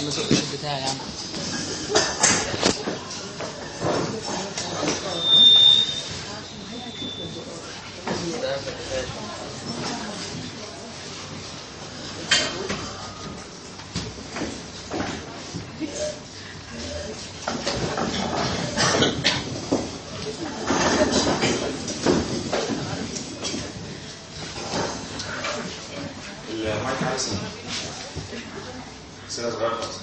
ما زقش البتاع يا عم المايك عايز سنة سنة صغيرة خالص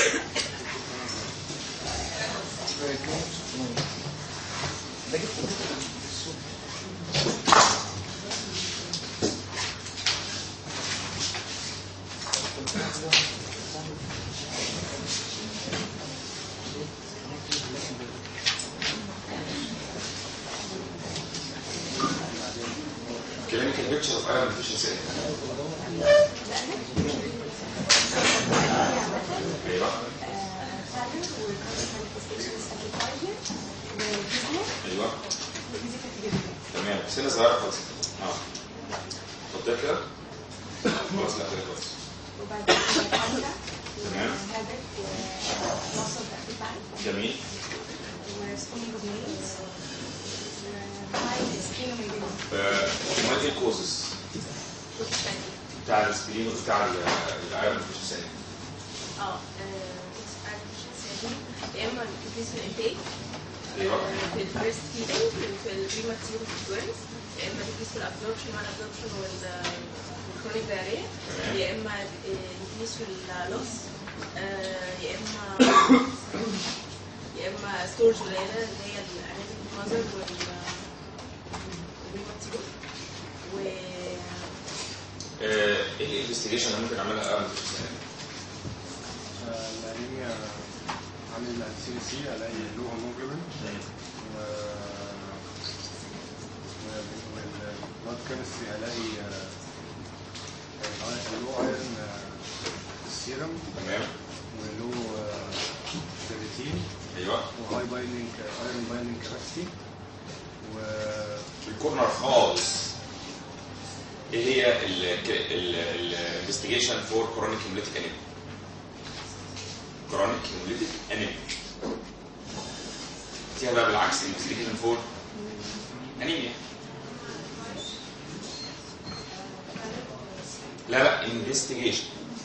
كلامك البيكتشر اوف ايرون ديفيشنسي ايوه ايوه تمام سنة صغيرة خالص اه اتفضل كده خلاص لا كده كويس تمام جميل امال ايه الكوزز بتاع السبرين وبتاع الايرون ديفيشنسي اه يا اما انكريز في الانتاج ايوه في الفيرست فيدنج في البريماتيور توينز يا اما انكريز في الابزوربشن مع الابزوربشن والكرونيك دايريا تمام. يا اما انكريز في اللوس يا اما يا اما ستورج قليله اللي هي الاناتيك مازر والبريماتيور و آه، ايه الانفستيجيشن اللي ممكن اعملها ايرون ديفيشنسي الأنيميا عامل سي بي سي الاقي لو هيموجلوبين و والبلاد كيمستري هلاقي لو ايرون السيرم تمام ولو فيريتين ايوه وهاي بايندينج ايرون بايندينج كاباسيتي و الكورنر خالص ايه هي الانفستيجيشن فور كرونيك هيموليتيك انيميا كرونيك هيموليتيك انيميا فيها بقى بالعكس انفستيجيشن فور انيميا لا لا انفستيجيشن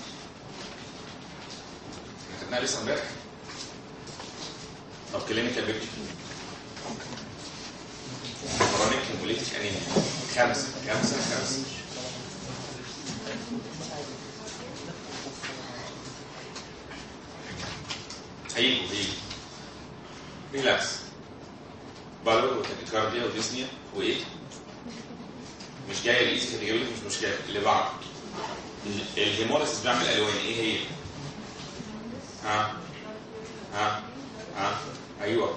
خدناها لسه امبارح طب كلينيكال بيكتشر كرونيك هيموليتيك انيميا خمسة خمسة خمسة هيجوا هيجوا ريلاكس بالور وتاكيكارديا وديسنيا وايه؟ مش جايه الايزي كاتيجوري مش مشكله اللي بعد ال- الهيموليسيس بيعمل الوان ايه هي؟ ها ها ها ايوه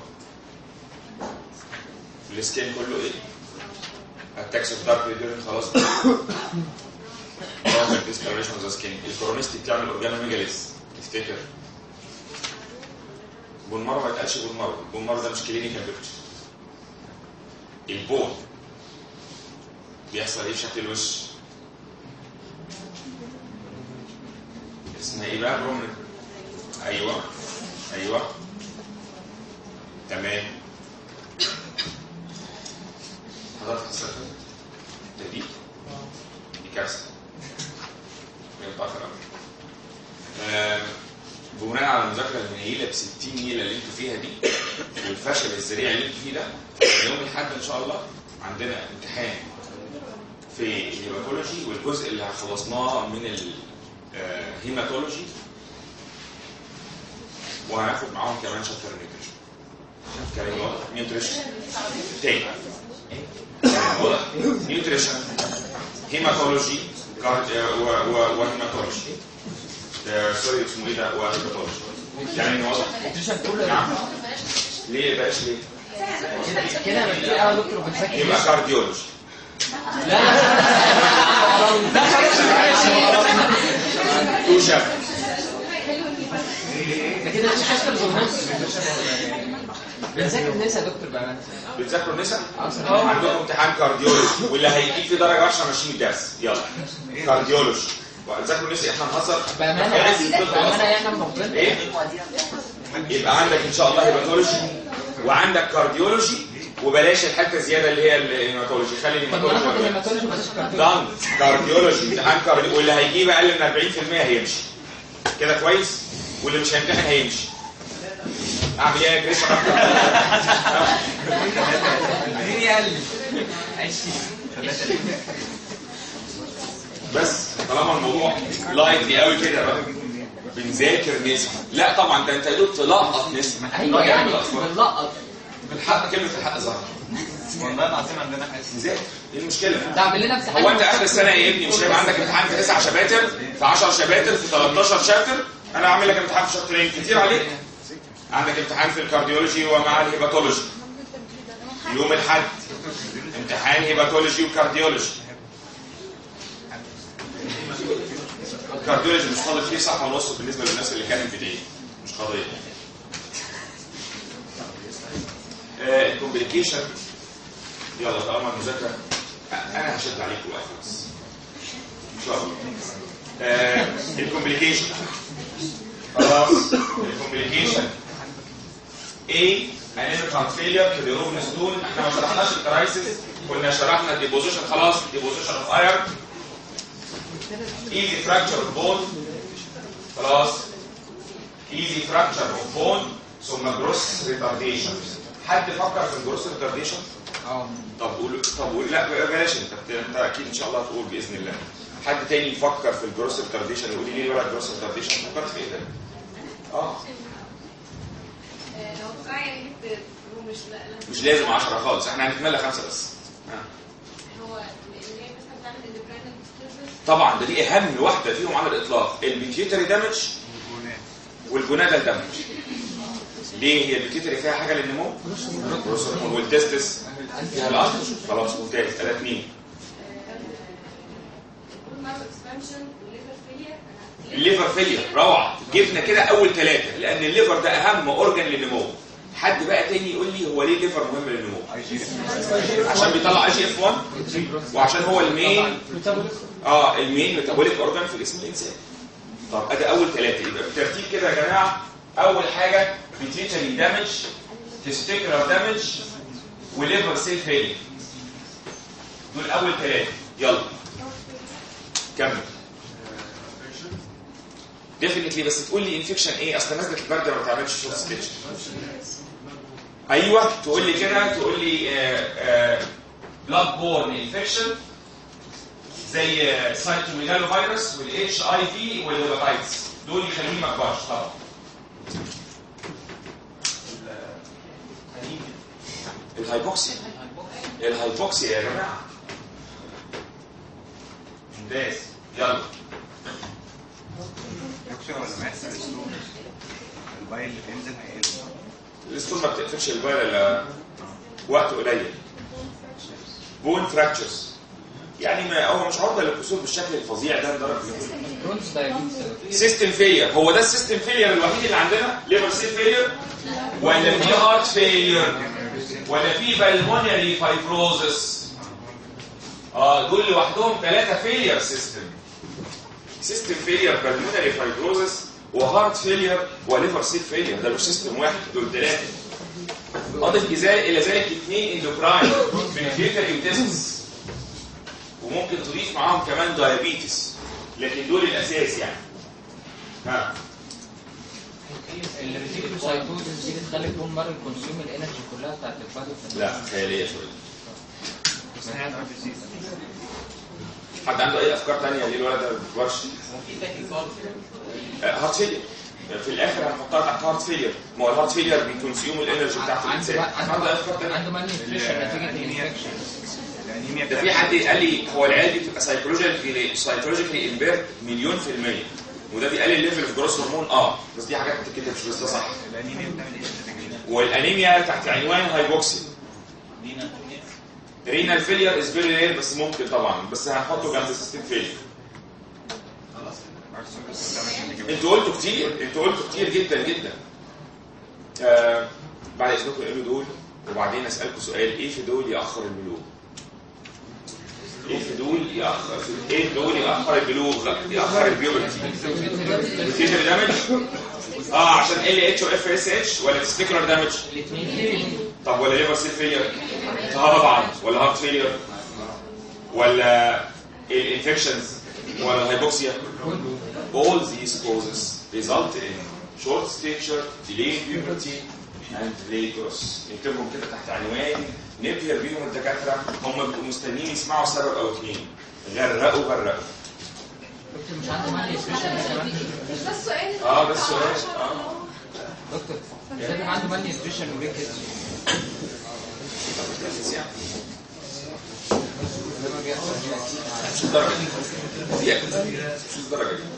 السكين كله ايه؟ اتاكس اوف دارك ريديرن خلاص Chronic discoloration of the skin الكورونيستي بتعمل اورجانوميجاليس تفتكر بون مره ما يتقالش بون مره بون مره ده مش كلينيكال بيكتشر البون بيحصل ايه في شكل الوش اسمها ايه بقى برومنت ايوه ايوه تمام حضرتك حسيت ده دي دي كارثه من متاخر قوي آه، بناء على المذاكره المنيله ب 60 نيله اللي انتوا فيها دي والفشل الذريع اللي انتوا فيه ده يوم الاحد ان شاء الله عندنا امتحان في الهيماتولوجي والجزء اللي خلصناه من الهيماتولوجي وهناخد معاهم كمان شابتر نيوتريشن كلام واضح نيوتريشن تاني كلام واضح نيوتريشن هيماتولوجي كارد وهيماتولوجي آه، سوري اسمه ايه ده وهيماتولوجي كلام واضح نعم ليه بقاش ليه كده كده انا كتير قوي يا دكتور بنذاكر يبقى كارديولوجي لا لا ده خلاص تو شابتر ده كده مش حاسس بالنص بنذاكر ناس يا دكتور بقى بتذاكروا نسا اه عندكم امتحان كارديولوجي واللي هيجيب في درجه 10 ماشيين الدرس يلا كارديولوجي ذاكروا نفسي احنا نهزر بامانه يا ريت بس تفضل بامانه أصلاً. يعني احنا مغفلين ايه يبقى عندك ان شاء الله هيباتولوجي وعندك كارديولوجي وبلاش الحته الزياده اللي هي الهيماتولوجي خلي طب ما الهيماتولوجي ناخد موجود. الهيماتولوجي بلاش الكارديولوجي دان كارديولوجي امتحان كارديو واللي هيجيب اقل من 40% هيمشي كده كويس واللي مش هيمتحن هيمشي اعمل ايه يا كريس مين يقلل 20 بس طالما الموضوع لايتلي قوي كده بقى بنذاكر نسبة لا طبعا ده انت يا دوب تلقط نسبة ايوه يعني بالأطفال. بنلقط بالحق كلمة الحق ظهر والله العظيم عندنا حاسس نذاكر ايه المشكلة؟ ده اعمل لنا امتحان هو انت اخر السنة يا ابني مش هيبقى عندك امتحان في 9 شباتر في 10 شباتر في 13 شابتر انا هعمل لك امتحان في شابترين كتير عليك عندك امتحان في الكارديولوجي ومع الهيباتولوجي يوم الاحد امتحان هيباتولوجي وكارديولوجي الكارديولوجي مش فاضل فيه صح ونص بالنسبه للناس اللي كانت بدايه مش قضيه آه الكومبليكيشن يلا طالما المذاكره انا هشد عليكم بقى خلاص ان شاء الله آه الكومبليكيشن خلاص الكومبليكيشن ايه انيميك فيلير في الروبن ستون احنا ما شرحناش الكرايسيس كنا شرحنا الديبوزيشن خلاص ديبوزيشن اوف ايرن ايزي فراكشر اوف بون خلاص ايزي فراكشر اوف بون ثم جروس ريتارديشن حد فكر في الجروس ريتارديشن اه طب قول طب قول لا بلاش انت انت اكيد ان شاء الله هتقول باذن الله حد تاني يفكر في الجروس ريتارديشن يقول لي ليه ولا الجروس ريتارديشن فكرت في ايه ده اه لو بقى يعني جبت هو مش لا لا مش لازم 10 خالص احنا هنتملى خمسه بس آه. هو اللي هي مثلا بتعمل اندوكراين disturbance طبعا ده دي اهم واحده فيهم على الاطلاق البيتيوتري دامج والجونادال دامج ليه هي البيتيوتري فيها حاجه للنمو جروس هرمون والتستس فيها الاصل خلاص ممتاز ثلاث مين كل مره اكسبانشن والليفر فيلير الليفر فيلير روعه جبنا كده اول ثلاثه لان الليفر ده اهم اورجان للنمو حد بقى تاني يقول لي هو ليه الليفر مهم للنمو عشان بيطلع اي جي اف 1 وعشان هو المين اه المين ميتابوليك اورجان في جسم الانسان طب ادي اول ثلاثه يبقى بالترتيب كده يا جماعه اول حاجه بيتيتري دامج تستيكولار دامج وليفر سيل فيلير دول اول ثلاثه يلا كمل ديفينتلي بس تقول لي انفكشن ايه اصل نزله البرد ما بتعملش شورت ستيتش ايوه تقول لي كده تقول لي بلاد بورن انفكشن زي سايتوميجالو فيروس والاتش اي في والهيباتايتس دول يخليه ما يكبرش طبعا الهايبوكسيا الهايبوكسيا يا جماعه ممتاز يلا يكسر ولا ما يحصل السوم البايل اللي بينزل هيقل الاسطول ما بتقفلش البايل الا وقت قليل بون فراكتشرز يعني ما هو مش عرضه للكسور بالشكل الفظيع ده لدرجه كرونز دايابيتس سيستم فيلير هو ده السيستم فيلير الوحيد اللي عندنا ليفر سيل فيلير ولا في هارت فيلير ولا في بالمونري فايبروزس اه دول لوحدهم ثلاثه فيلير سيستم سيستم فيلير بالمونري فايبروزس وهارت فيلير وليفر سيل فيلير ده مش سيستم واحد دول ثلاثه اضف إزاي- الى ذلك اثنين اندوكراين بنفيتري وتيستس وممكن تضيف معاهم كمان دايابيتس لكن دول الاساس يعني ها الريتيكوسايتوزس دي بتخلي البون مارو كونسيوم الانرجي كلها بتاعت البادي لا خياليه شويه بس هي ار بي سي حد عنده اي افكار تانية ليه الولد ده ما بيكبرش آه، هارت فيلير في الاخر هنحطها تحت هارت فيلير ما هو الهارت فيلير بيكونسيوم الانرجي بتاعت عنده الانسان عنده عنده اي افكار تانية عنده مال نيوتريشن نتيجه الانفكشن الانيميا ده في حد قال لي هو العيال دي بتبقى سايكولوجيكلي سايكولوجيكلي امبيرد مليون في المية وده بيقلل ليفل في جروس هرمون اه بس دي حاجات بتتكتب مش بس ده صح الانيميا بتعمل ايه في التجميل؟ والانيميا تحت عنوان هايبوكسيا رينال فيلير از فيري رير بس ممكن طبعا بس هنحطه جنب سيستم فيلير انتوا قلتوا كتير انتوا قلتوا كتير جدا جدا آه بعد اذنكم اقروا دول وبعدين اسالكم سؤال ايه في دول ياخر البلوغ ايه في دول ياخر في ايه دول ياخر البلوغ ياخر البيوبرتي بيتيتري دامج اه عشان ال اتش و اف اس اتش ولا تستيكولار دامج الاثنين طب ولا ليفر سيل فيلير طبعا ولا هارت فيلير ولا الانفكشنز ولا الهايبوكسيا all these causes result in short stature delayed puberty and delayed growth نكتبهم كده تحت عنوان نبهر بيهم الدكاتره هم بيبقوا مستنيين يسمعوا سبب او اثنين غرقوا غرقوا دكتور مش عنده ماني سبيشال مثلا مش ده السؤال اه ده السؤال اه اه دكتور ازاي عنده ماني سبيشال وليه كده؟ لما بيحصل مش الدرجه دي دي مش الدرجه دي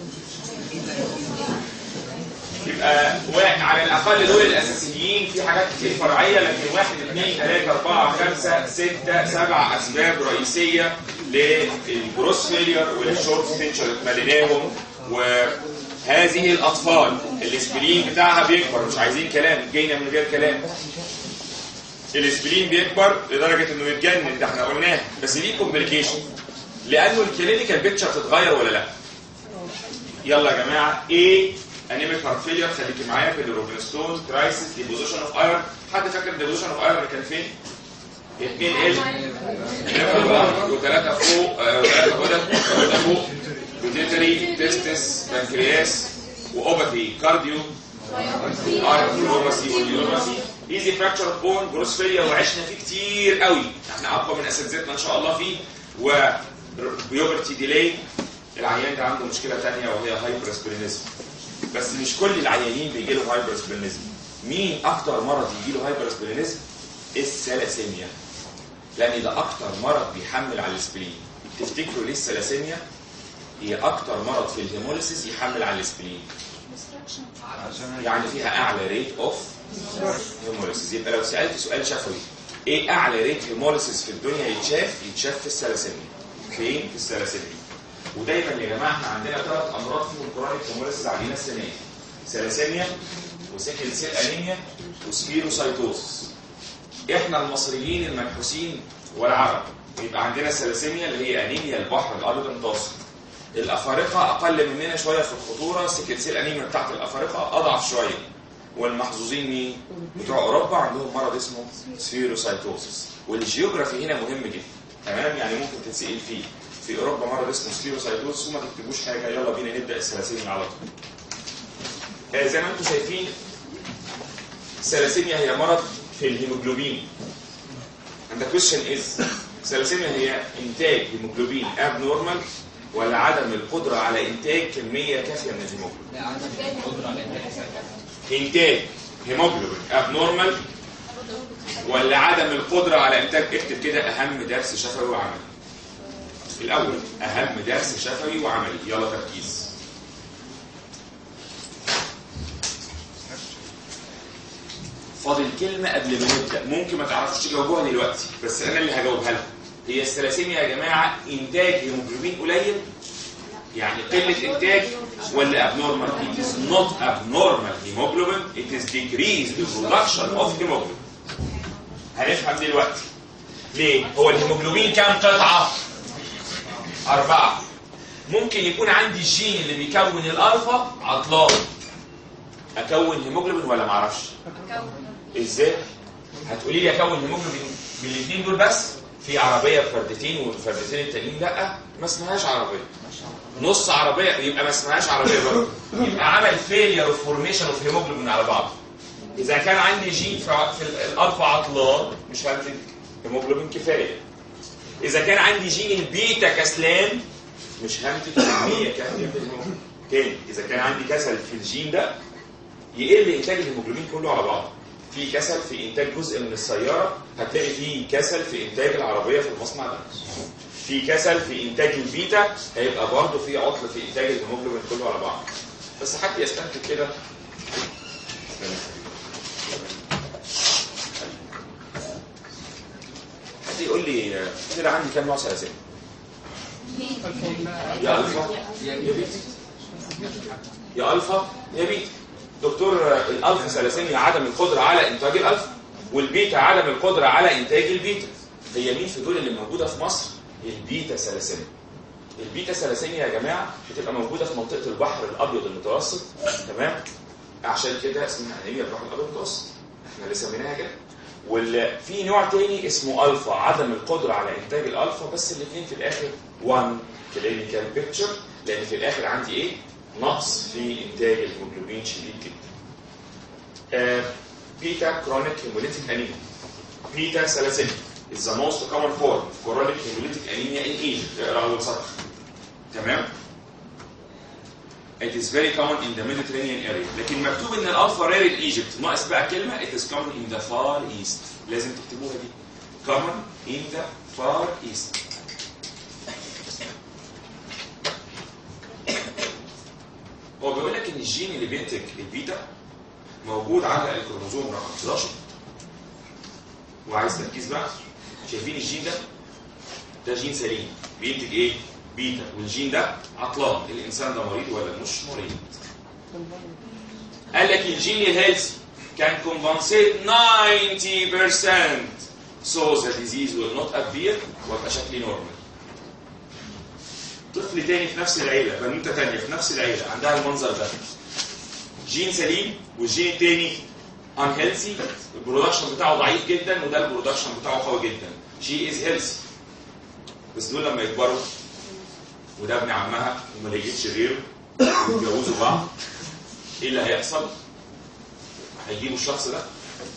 يبقى واحد على الاقل دول الاساسيين في حاجات كتير فرعيه لكن واحد اثنين ثلاثه اربعه خمسه سته سبع اسباب رئيسيه للجروس فيلير والشورت ستيتشر اتمليناهم وهذه الاطفال الاسبرين بتاعها بيكبر مش عايزين كلام جاينا من غير كلام الاسبرين بيكبر لدرجه انه يتجنن ده احنا قلناه بس ليه كومبليكيشن لانه الكلينيكال بيكتشر تتغير ولا لا يلا يا جماعه ايه انيميك هارت فيلير خليكي معايا في الروبنستون كرايسيس ديبوزيشن اوف ايرون حد فاكر الديبوزيشن اوف ايرون كان فين؟ 2 ال وثلاثه فوق آه، وثلاثه غدد غدد فوق بيتيتري تستس بنكرياس واوباثي كارديو ارثروباسي واليوروباسي ايزي فراكشر اوف بون جروس فيلير وعشنا فيه كتير قوي احنا اقوى من اساتذتنا ان شاء الله فيه وبيوبرتي ديلاي العيان ده عنده مشكله ثانيه وهي هايبرسبرينيزم بس مش كل العيانين بيجي له هايبرسبرينيزم مين اكتر مرض يجي له هايبرسبرينيزم الثلاسيميا لان ده اكتر مرض بيحمل على الاسبرين تفتكروا ليه الثلاسيميا هي اكتر مرض في الهيموليسيس يحمل على الاسبرين يعني فيها اعلى ريت اوف هيموليسيس يبقى لو سالت سؤال شفوي ايه اعلى ريت هيموليسيس في الدنيا يتشاف يتشاف في الثلاسيميا فين في الثلاسيميا ودايما يا جماعه احنا عندنا ثلاث امراض فيهم كرونيك هيموليسيس علينا السنه دي ثلاسيميا وسيكل سيل انيميا وسبيروسايتوسس احنا المصريين المنحوسين والعرب يبقى عندنا ثلاسيميا اللي هي انيميا البحر الابيض المتوسط الافارقه اقل مننا شويه في الخطوره سيكل سيل انيميا بتاعت الافارقه اضعف شويه والمحظوظين مين؟ بتوع اوروبا عندهم مرض اسمه سفيروسايتوسس والجيوغرافي هنا مهم جدا تمام يعني ممكن تتسال فيه في اوروبا مرض اسمه سفيروسايتوسس وما تكتبوش حاجه يلا بينا نبدا الثلاسيميا على طول آه، زي ما انتم شايفين الثلاسيميا هي مرض في الهيموجلوبين and the question is الثلاسيميا هي انتاج هيموجلوبين abnormal ولا عدم القدرة على انتاج كمية كافية من الهيموجلوبين لا عدم القدرة على انتاج انتاج هيموجلوبين abnormal ولا عدم القدرة على انتاج اكتب كده اهم درس شفوي وعملي الاول اهم درس شفوي وعملي يلا تركيز فاضل كلمة قبل ما نبدأ ممكن ما تعرفوش تجاوبوها دلوقتي بس أنا اللي هجاوبها لكم هي الثلاسيميا يا جماعة إنتاج هيموجلوبين قليل يعني قلة إنتاج ولا abnormal it is not abnormal hemoglobin it is decreased production of hemoglobin هنفهم دلوقتي ليه هو الهيموجلوبين كام قطعة أربعة ممكن يكون عندي الجين اللي بيكون الألفا عطلان أكون هيموجلوبين ولا معرفش ازاي هتقولي لي اكون هيموجلوبين بالاثنين دول بس في عربيه بفردتين والفردتين التانيين لا ما اسمهاش عربيه نص عربيه يبقى ما اسمهاش عربيه برضه يبقى عمل فيلير اوف فورميشن اوف هيموجلوبين على بعض اذا كان عندي جين في ع- في ال- الالفا عطلان مش هنتج هيموجلوبين كفايه اذا كان عندي جين البيتا كسلان مش هنتج كميه كافيه من الهيموجلوبين تاني اذا كان عندي كسل في الجين ده يقل انتاج الهيموجلوبين كله على بعضه في كسل في انتاج جزء من السياره هتلاقي في كسل في انتاج العربيه في المصنع ده في كسل في انتاج البيتا هيبقى برضه في عطل في انتاج الهيموجلوبين كله على بعض بس حد يستنتج كده حد يقول لي آه، كده عندي كام نوع ثلاثيه يا الفا يا بيتا يا الفا يا بيتا دكتور آه، الالفا ثلاثيميا عدم القدره على انتاج الالفا والبيتا عدم القدره على انتاج البيتا هي مين في دول اللي موجوده في مصر البيتا سلاسيميا البيتا سلاسيميا يا جماعه بتبقى موجوده في منطقه البحر الابيض المتوسط تمام عشان كده اسمها انيميا البحر الابيض المتوسط احنا اللي سميناها كده وفي نوع تاني اسمه الفا عدم القدره على انتاج الالفا بس الاثنين في الاخر وان كلينيكال بيكتشر لان في الاخر عندي ايه؟ نقص في انتاج الهيموجلوبين شديد جدا. آه بيتا كرونيك هيموليتيك انيميا بيتا سلاسيميا is the most common form of chronic hemolytic anemia in Egypt اقرا اول سطر تمام It is very common in the Mediterranean area لكن مكتوب ان الالفا رير in Egypt ناقص بقى كلمه it is common in the far east لازم تكتبوها دي common in the far east هو بيقول لك ان الجين اللي بينتج البيتا موجود على الكروموزوم رقم 11 وعايز تركيز بقى شايفين الجين ده ده جين سليم بينتج ايه بيتا والجين ده عطلان الانسان ده مريض ولا مش مريض قال لك الجين الهيلثي can compensate 90% so the disease will not appear وابقى شكلي نورمال طفل تاني في نفس العيله بنوته تانيه في نفس العيله عندها المنظر ده جين سليم والجين التاني unhealthy البرودكشن بتاعه ضعيف جدا وده البرودكشن بتاعه قوي جدا شي از هيلثي بس دول لما يكبروا وده ابن عمها وما لقيتش غيره ويتجوزوا بعض ايه اللي هيحصل؟ هيجيبوا الشخص ده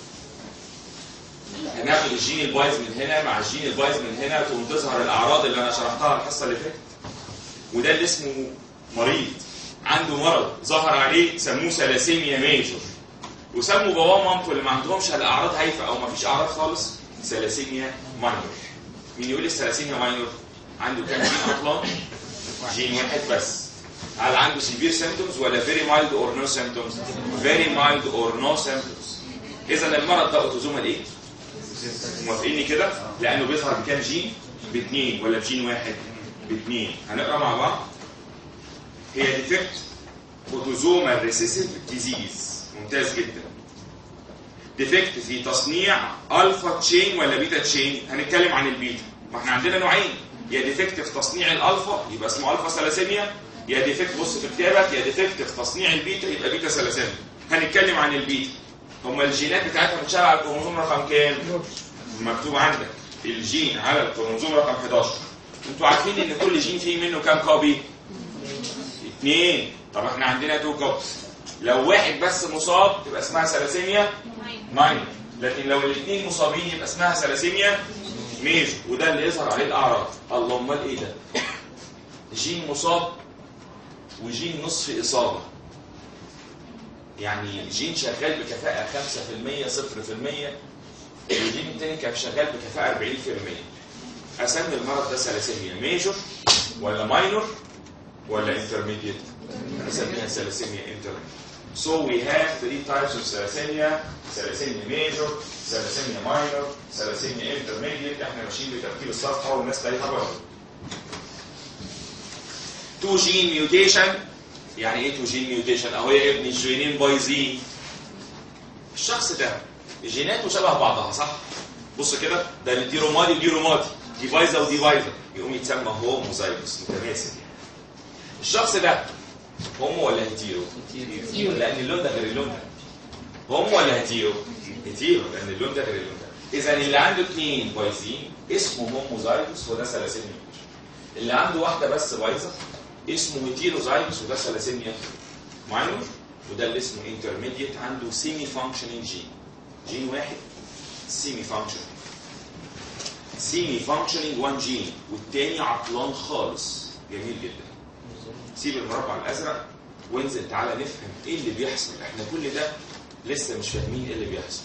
هناخد الجين البايظ من هنا مع الجين البايظ من هنا تقوم تظهر الاعراض اللي انا شرحتها الحصه اللي فاتت وده اللي اسمه مريض عنده مرض ظهر عليه سموه سلاسيميا ميجور وسموا باباه ومامته اللي ما عندهمش الاعراض هايفه او ما فيش اعراض خالص سلاسيميا ماينور مين يقول لي السلاسيميا ماينور عنده كام جين عطلان جين واحد بس هل عنده سيفير سيمتومز ولا فيري مايلد اور نو سيمتومز فيري مايلد اور نو سيمتومز اذا المرض ده اوتوزومال ايه موافقيني كده لانه بيظهر بكام جين باثنين ولا بجين واحد باثنين هنقرا مع بعض هي ديفكت اوتوزومال ريسيسيف ديزيز ممتاز جدا ديفكت في تصنيع الفا تشين ولا بيتا تشين هنتكلم عن البيتا ما احنا عندنا نوعين يا ديفكت في تصنيع الالفا يبقى اسمه الفا سلاسيميا يا ديفكت بص في كتابك يا ديفكت في تصنيع البيتا يبقى بيتا سلاسيميا هنتكلم عن البيتا هما الجينات بتاعتها متشابهه على الكروموزوم رقم كام مكتوب عندك الجين على الكروموزوم رقم 11 انتوا عارفين ان كل جين فيه منه كام كوبي اثنين طب احنا عندنا تو كوبس لو واحد بس مصاب تبقى اسمها سلاسيميا ماينر لكن لو الاثنين مصابين يبقى اسمها سلاسيميا ميجر وده اللي يظهر عليه الاعراض الله امال ايه ده جين مصاب وجين نصف اصابه يعني جين شغال بكفاءه 5% 0% والجين التاني كان شغال بكفاءه 40% اسمي المرض ده سلاسيميا ميجر ولا ماينور ولا انترميديت اسميها سلاسيميا انترميديت So we have three types of thalassemia, thalassemia major, thalassemia minor, thalassemia intermediate، احنا ماشيين بترتيب الصفحة والناس تلاقيها بره. تو جين ميوتيشن يعني ايه تو جين ميوتيشن؟ اهو يا ابني الجينين بايظين. الشخص ده جيناته شبه بعضها صح؟ بص كده ده دي رمادي ودي رمادي، دي بايظه ودي بايظه، يقوم يتسمى هوموزايجوس متماثل يعني. الشخص ده هومو ولا هيتيرو؟ هيتيرو لان اللون ده غير اللون ده. هومو ولا هيتيرو؟ هيتيرو لان اللون ده غير اللون ده. اذا اللي عنده اثنين بايظين اسمه هوموزايجوس وده سلاسيميا. اللي عنده واحده بس بايظه اسمه هيتيروزايجوس وده سلاسيميا ماينور وده اللي اسمه انترميديت عنده سيمي فانكشنينج جين. جين واحد سيمي فانكشنينج. سيمي فانكشنينج وان جين والتاني عطلان خالص. جميل جدا. سيب المربع الازرق وانزل تعالى نفهم ايه اللي بيحصل احنا كل ده لسه مش فاهمين ايه اللي بيحصل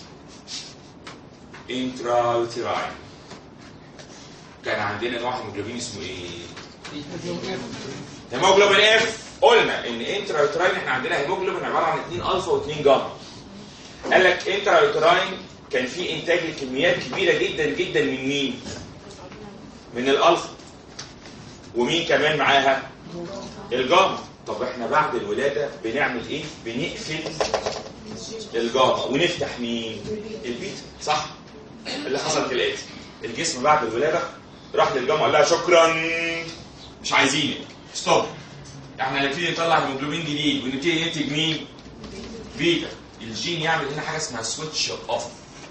انتراوتراين كان عندنا نوع هيموجلوبين اسمه ايه هيموجلوبين اف قلنا ان انتراوتراين احنا عندنا هيموجلوبين عباره عن 2 الفا و2 جاما قال لك انتراوتراين كان في انتاج لكميات كبيره جدا جدا من مين من الالفا ومين كمان معاها الجاما طب احنا بعد الولاده بنعمل ايه بنقفل الجاما ونفتح مين البيتا صح اللي حصل كالاتي الجسم بعد الولاده راح للجامعه قال لها شكرا مش عايزينك ستوب احنا هنبتدي نطلع هيموجلوبين جديد ونبتدي ننتج مين؟ بيتا الجين يعمل هنا حاجه اسمها سويتش اوف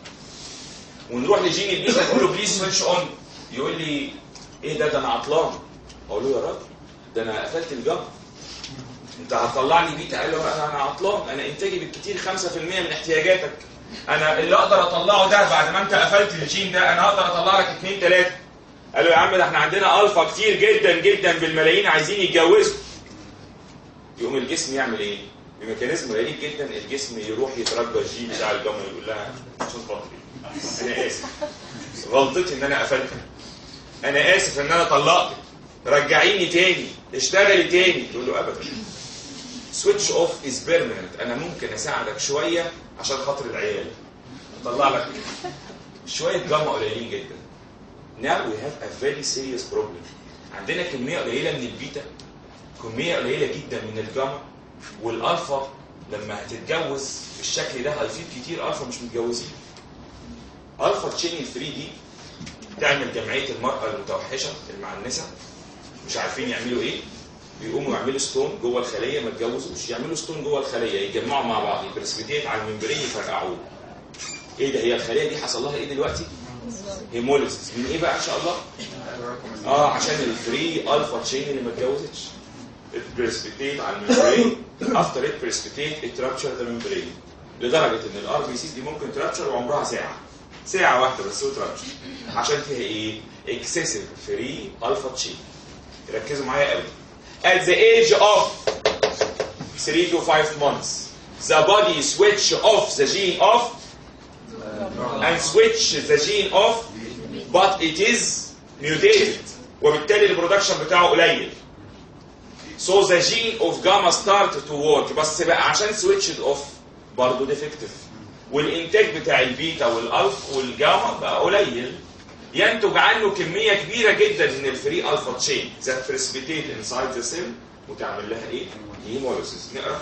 ونروح لجين البيتا نقول له بليز سويتش اون يقول لي ايه ده ده انا عطلان اقول له يا راجل ده انا قفلت الجامعه انت هتطلع لي بيتا قال له انا انا عطلان انا انتاجي بالكتير 5% من احتياجاتك انا اللي اقدر اطلعه ده بعد ما انت قفلت الجين ده انا اقدر اطلع لك 2 3 قال له يا عم ده احنا عندنا الفا كتير جدا جدا بالملايين عايزين يتجوزوا يقوم الجسم يعمل ايه؟ بميكانيزم غريب جدا الجسم يروح يترجى الجين بتاع الجمل يقول لها عشان خاطري انا اسف غلطتي ان انا قفلتك انا اسف ان انا طلقتك رجعيني تاني اشتغلي تاني تقول له ابدا سويتش اوف از بيرمننت انا ممكن اساعدك شويه عشان خاطر العيال اطلع لك شويه جاما قليلين جدا now we have a very serious problem عندنا كميه قليله من البيتا كميه قليله جدا من الجاما والالفا لما هتتجوز بالشكل ده هيفيد كتير الفا مش متجوزين الفا تشين 3 دي تعمل جمعيه المراه المتوحشه المعنسه مش عارفين يعملوا ايه بيقوموا يعملوا ستون جوه الخليه ما اتجوزوش يعملوا ستون جوه الخليه يجمعوا مع بعض يبرسبيتيت على الممبرين يفرقعوه ايه ده هي الخليه دي حصل لها ايه دلوقتي؟ هيموليسيس من ايه بقى ان شاء الله؟ اه عشان الفري الفا تشين اللي ما اتجوزتش اتبرسبيتيت على الممبرين افتر ات برسبيتيت اترابشر ذا ممبرين لدرجه ان الار بي سيز دي ممكن ترابشر وعمرها ساعه ساعه واحده بس وترابشر عشان فيها ايه؟ اكسسيف فري الفا تشين ركزوا معايا قوي at the age of 3 to 5 months the body switch off the gene off and switch the gene off but it is mutated وبالتالي البرودكشن بتاعه قليل so the gene of gamma start to work بس بقى عشان switched off برضه defective والانتاج بتاع البيتا والالف والجاما بقى قليل ينتج عنه كمية كبيرة جدا من الفري الفا تشين ذات بريسبيتيت انسايد ذا سيل وتعمل لها ايه؟ هيموليسيس نقرا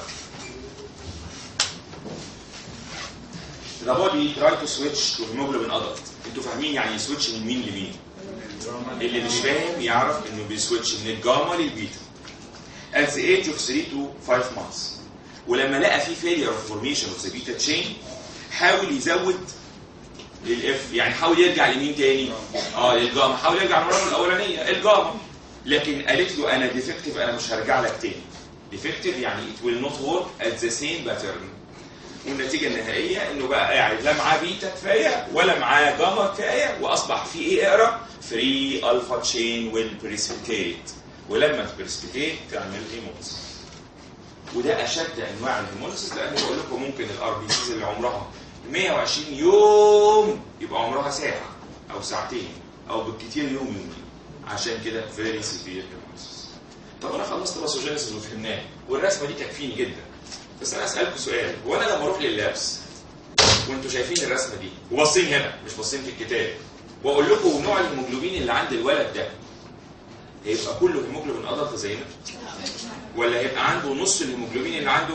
The body try to switch to hemoglobin adult انتوا فاهمين يعني يسويتش من مين لمين؟ اللي مش فاهم يعرف انه بيسويتش من الجاما للبيتا at the age of 3 to 5 months ولما لقى في failure of formation of the beta chain حاول يزود للاف يعني حاول يرجع لمين تاني؟ اه للجاما حاول يرجع للمره الاولانيه الجاما لكن قالت له انا ديفكتيف انا مش هرجع لك تاني ديفكتيف يعني it will not work at the same pattern والنتيجه النهائيه انه بقى قاعد لا معاه بيتا كفايه ولا معاه جاما كفايه واصبح في ايه اقرا فري الفا تشين ويل بريسبيتيت ولما تبريسبيتيت تعمل هيموز وده اشد انواع الهيموليسيس لان بقول لكم ممكن الار بي سيز اللي عمرها 120 يوم يبقى عمرها ساعه او ساعتين او بالكثير يوم يومين عشان كده فيري سيفير هيموليسيس طب انا خلصت باسوجينيسيس وفهمناه والرسمه دي تكفيني جدا بس انا اسالكم سؤال هو انا لما اروح لللابس وانتوا شايفين الرسمه دي وباصين هنا مش باصين في الكتاب واقول لكم نوع الهيموجلوبين اللي عند الولد ده هيبقى كله هيموجلوبين ادلت زينا ولا هيبقى عنده نص الهيموجلوبين اللي عنده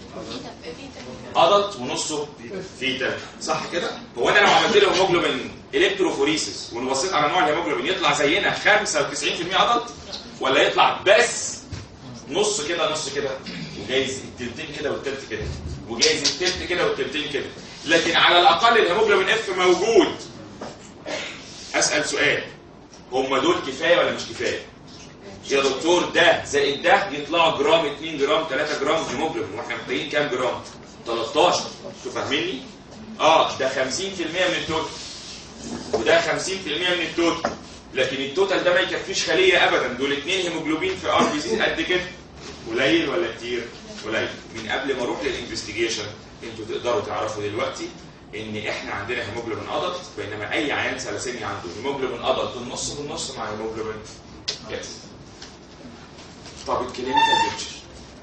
ادلت ونصه فيتا صح كده هو انا لو عملت له هيموجلوبين الكتروفوريسيس وبصيت على نوع الهيموجلوبين يطلع زينا 95% ادلت ولا يطلع بس نص كده نص كده وجايز التلتين كده والتلت كده وجايز التلت كده والتلتين كده لكن على الاقل الهيموجلوبين اف موجود اسال سؤال هم دول كفايه ولا مش كفايه يا دكتور ده زائد ده يطلعوا جرام 2 جرام 3 جرام هيموجلوبين واحنا محتاجين كام جرام 13 انتوا فاهميني اه ده 50% من التوتال وده 50% من التوتال لكن التوتال ده ما يكفيش خليه ابدا دول اثنين هيموجلوبين في ار بي سي قد كده قليل ولا كتير قليل من قبل ما اروح للانفستيجيشن انتوا تقدروا تعرفوا دلوقتي ان احنا عندنا هيموجلوبين ادلت بينما اي عيان ثلاسيميا عنده هيموجلوبين ادلت النص بالنص مع هيموجلوبين كده طب الكلينيكال بيكتشر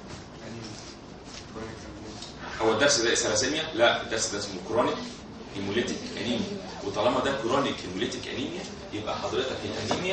هو الدرس ده ثلاسيميا لا الدرس ده اسمه كرونيك هيموليتيك انيميا وطالما ده كرونيك هيموليتيك انيميا يبقى حضرتك الانيميا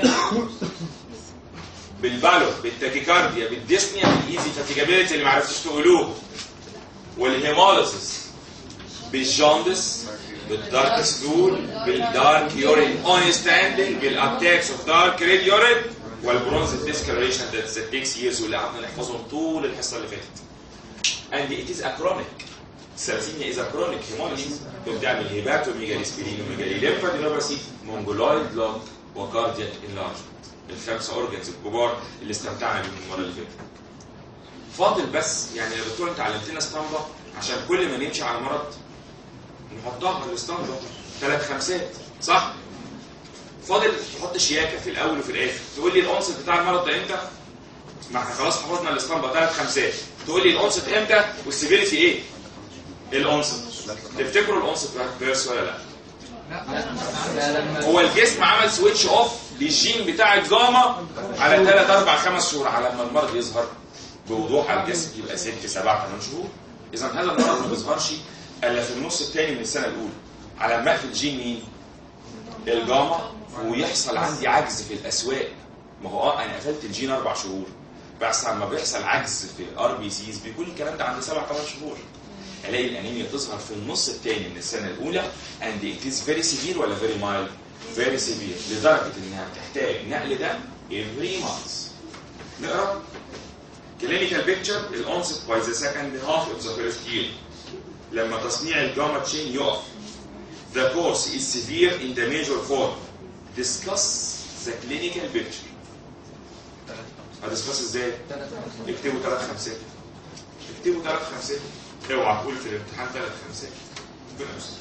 بالبالو بالتاكيكارديا بالديسنيا بالايزي فاتيجابيلتي اللي ما عرفتوش تقولوه والهيموليسيس بالجوندس بالدارك ستول بالدارك يورين اون ستاندنج بالاتاكس اوف دارك ريد يورين والبرونز ديسكريشن ذات تيكس ييرز واللي قعدنا نحفظهم طول الحصه اللي فاتت and it is a chronic الثلاثينيا is a chronic hemolysis بتعمل هيباتوميجالي سبلينوميجالي ليمفادينوباثي مونجولويد لوك وكاردياك انلارجمنت الخمسه اورجنز الكبار اللي استمتعنا بيهم المره اللي فاتت فاضل بس يعني يا دكتور انت علمتنا اسطمبه عشان كل ما نمشي على مرض نحطها على الاسطمبه ثلاث خمسات صح؟ فاضل تحط شياكه في الاول وفي الاخر تقول لي الانصت بتاع المرض ده امتى؟ ما احنا خلاص حفظنا الاسطمبه ثلاث خمسات تقول لي الانصت امتى والسيفيريتي ايه؟ الانصت تفتكروا الانصت فيرس ولا لا؟ لا لما هو الجسم عمل سويتش اوف للجين بتاع الجاما على 3 4 5 شهور على ما المرض يظهر بوضوح على الجسم يبقى 6 7 8 شهور اذا هذا المرض ما بيظهرش الا في النص الثاني من السنه الاولى على ما اقفل جين مين؟ الجاما ويحصل عندي عجز في الاسواق ما هو اه انا قفلت الجين اربع شهور بس لما بيحصل عجز في الار بي سيز بيكون الكلام ده عند سبع ثمان شهور الاقي الانيميا تظهر في النص الثاني من السنه الاولى and it is very severe ولا very mild very severe لدرجه انها بتحتاج نقل دم every month نقرا clinical picture الانست by the second half of the first year لما تصنيع الجاما تشين يقف the course is severe in the major form discuss the clinical picture هدسكاس ازاي؟ اكتبوا ثلاث خمسات اكتبوا ثلاث خمسات اوعى تقول في الامتحان ثلاث خمسات ربنا يستر.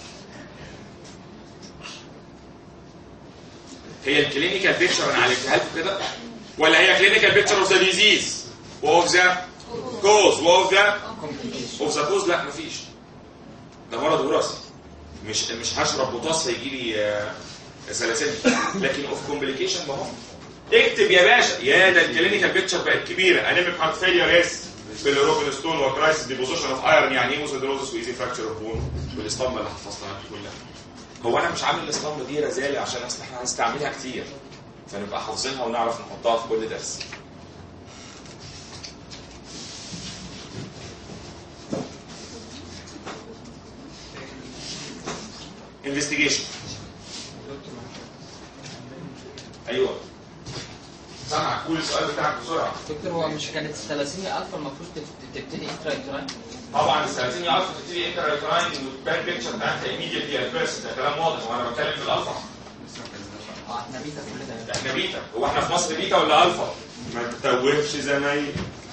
هي الكلينيكال بيكتشر انا عالجتها لكم كده ولا هي كلينيكال بيكتشر اوف ذا ديزيز واوف ذا كوز واوف ذا اوف ذا كوز لا مفيش ده مرض وراثي مش مش هشرب بوتاس هيجي لي آه، سلاسل لكن اوف كومبليكيشن ما هو اكتب يا باشا يا ده الكلينيكال بيكتشر بقت كبيره انيميك هارت فيلير يس بالروبن ستون وكرايسيس ديبوزيشن اوف ايرون يعني ايه موسيدروزس وايزي فراكشر اوف بون والاسطمبه اللي حفظتها لكم كلها هو انا مش عامل الاسطمبه دي رزاله عشان اصل احنا هنستعملها كتير فنبقى حافظينها ونعرف نحطها في كل درس انفستيجيشن ايوه سامع كل السؤال بتاعك بسرعه دكتور هو مش كانت الثلاثينيا الفا المفروض تبت- تبتدي انترا انترا طبعا السلاسين عارفه تبتدي انت رايتراين والباك بيكتشر بتاعتها ايميديتلي ادفيرس ده كلام واضح وانا بتكلم في الالفا اه احنا بيتا كل ده احنا بيتا هو احنا في مصر بيتا ولا الفا؟ ما تتوهش زمايل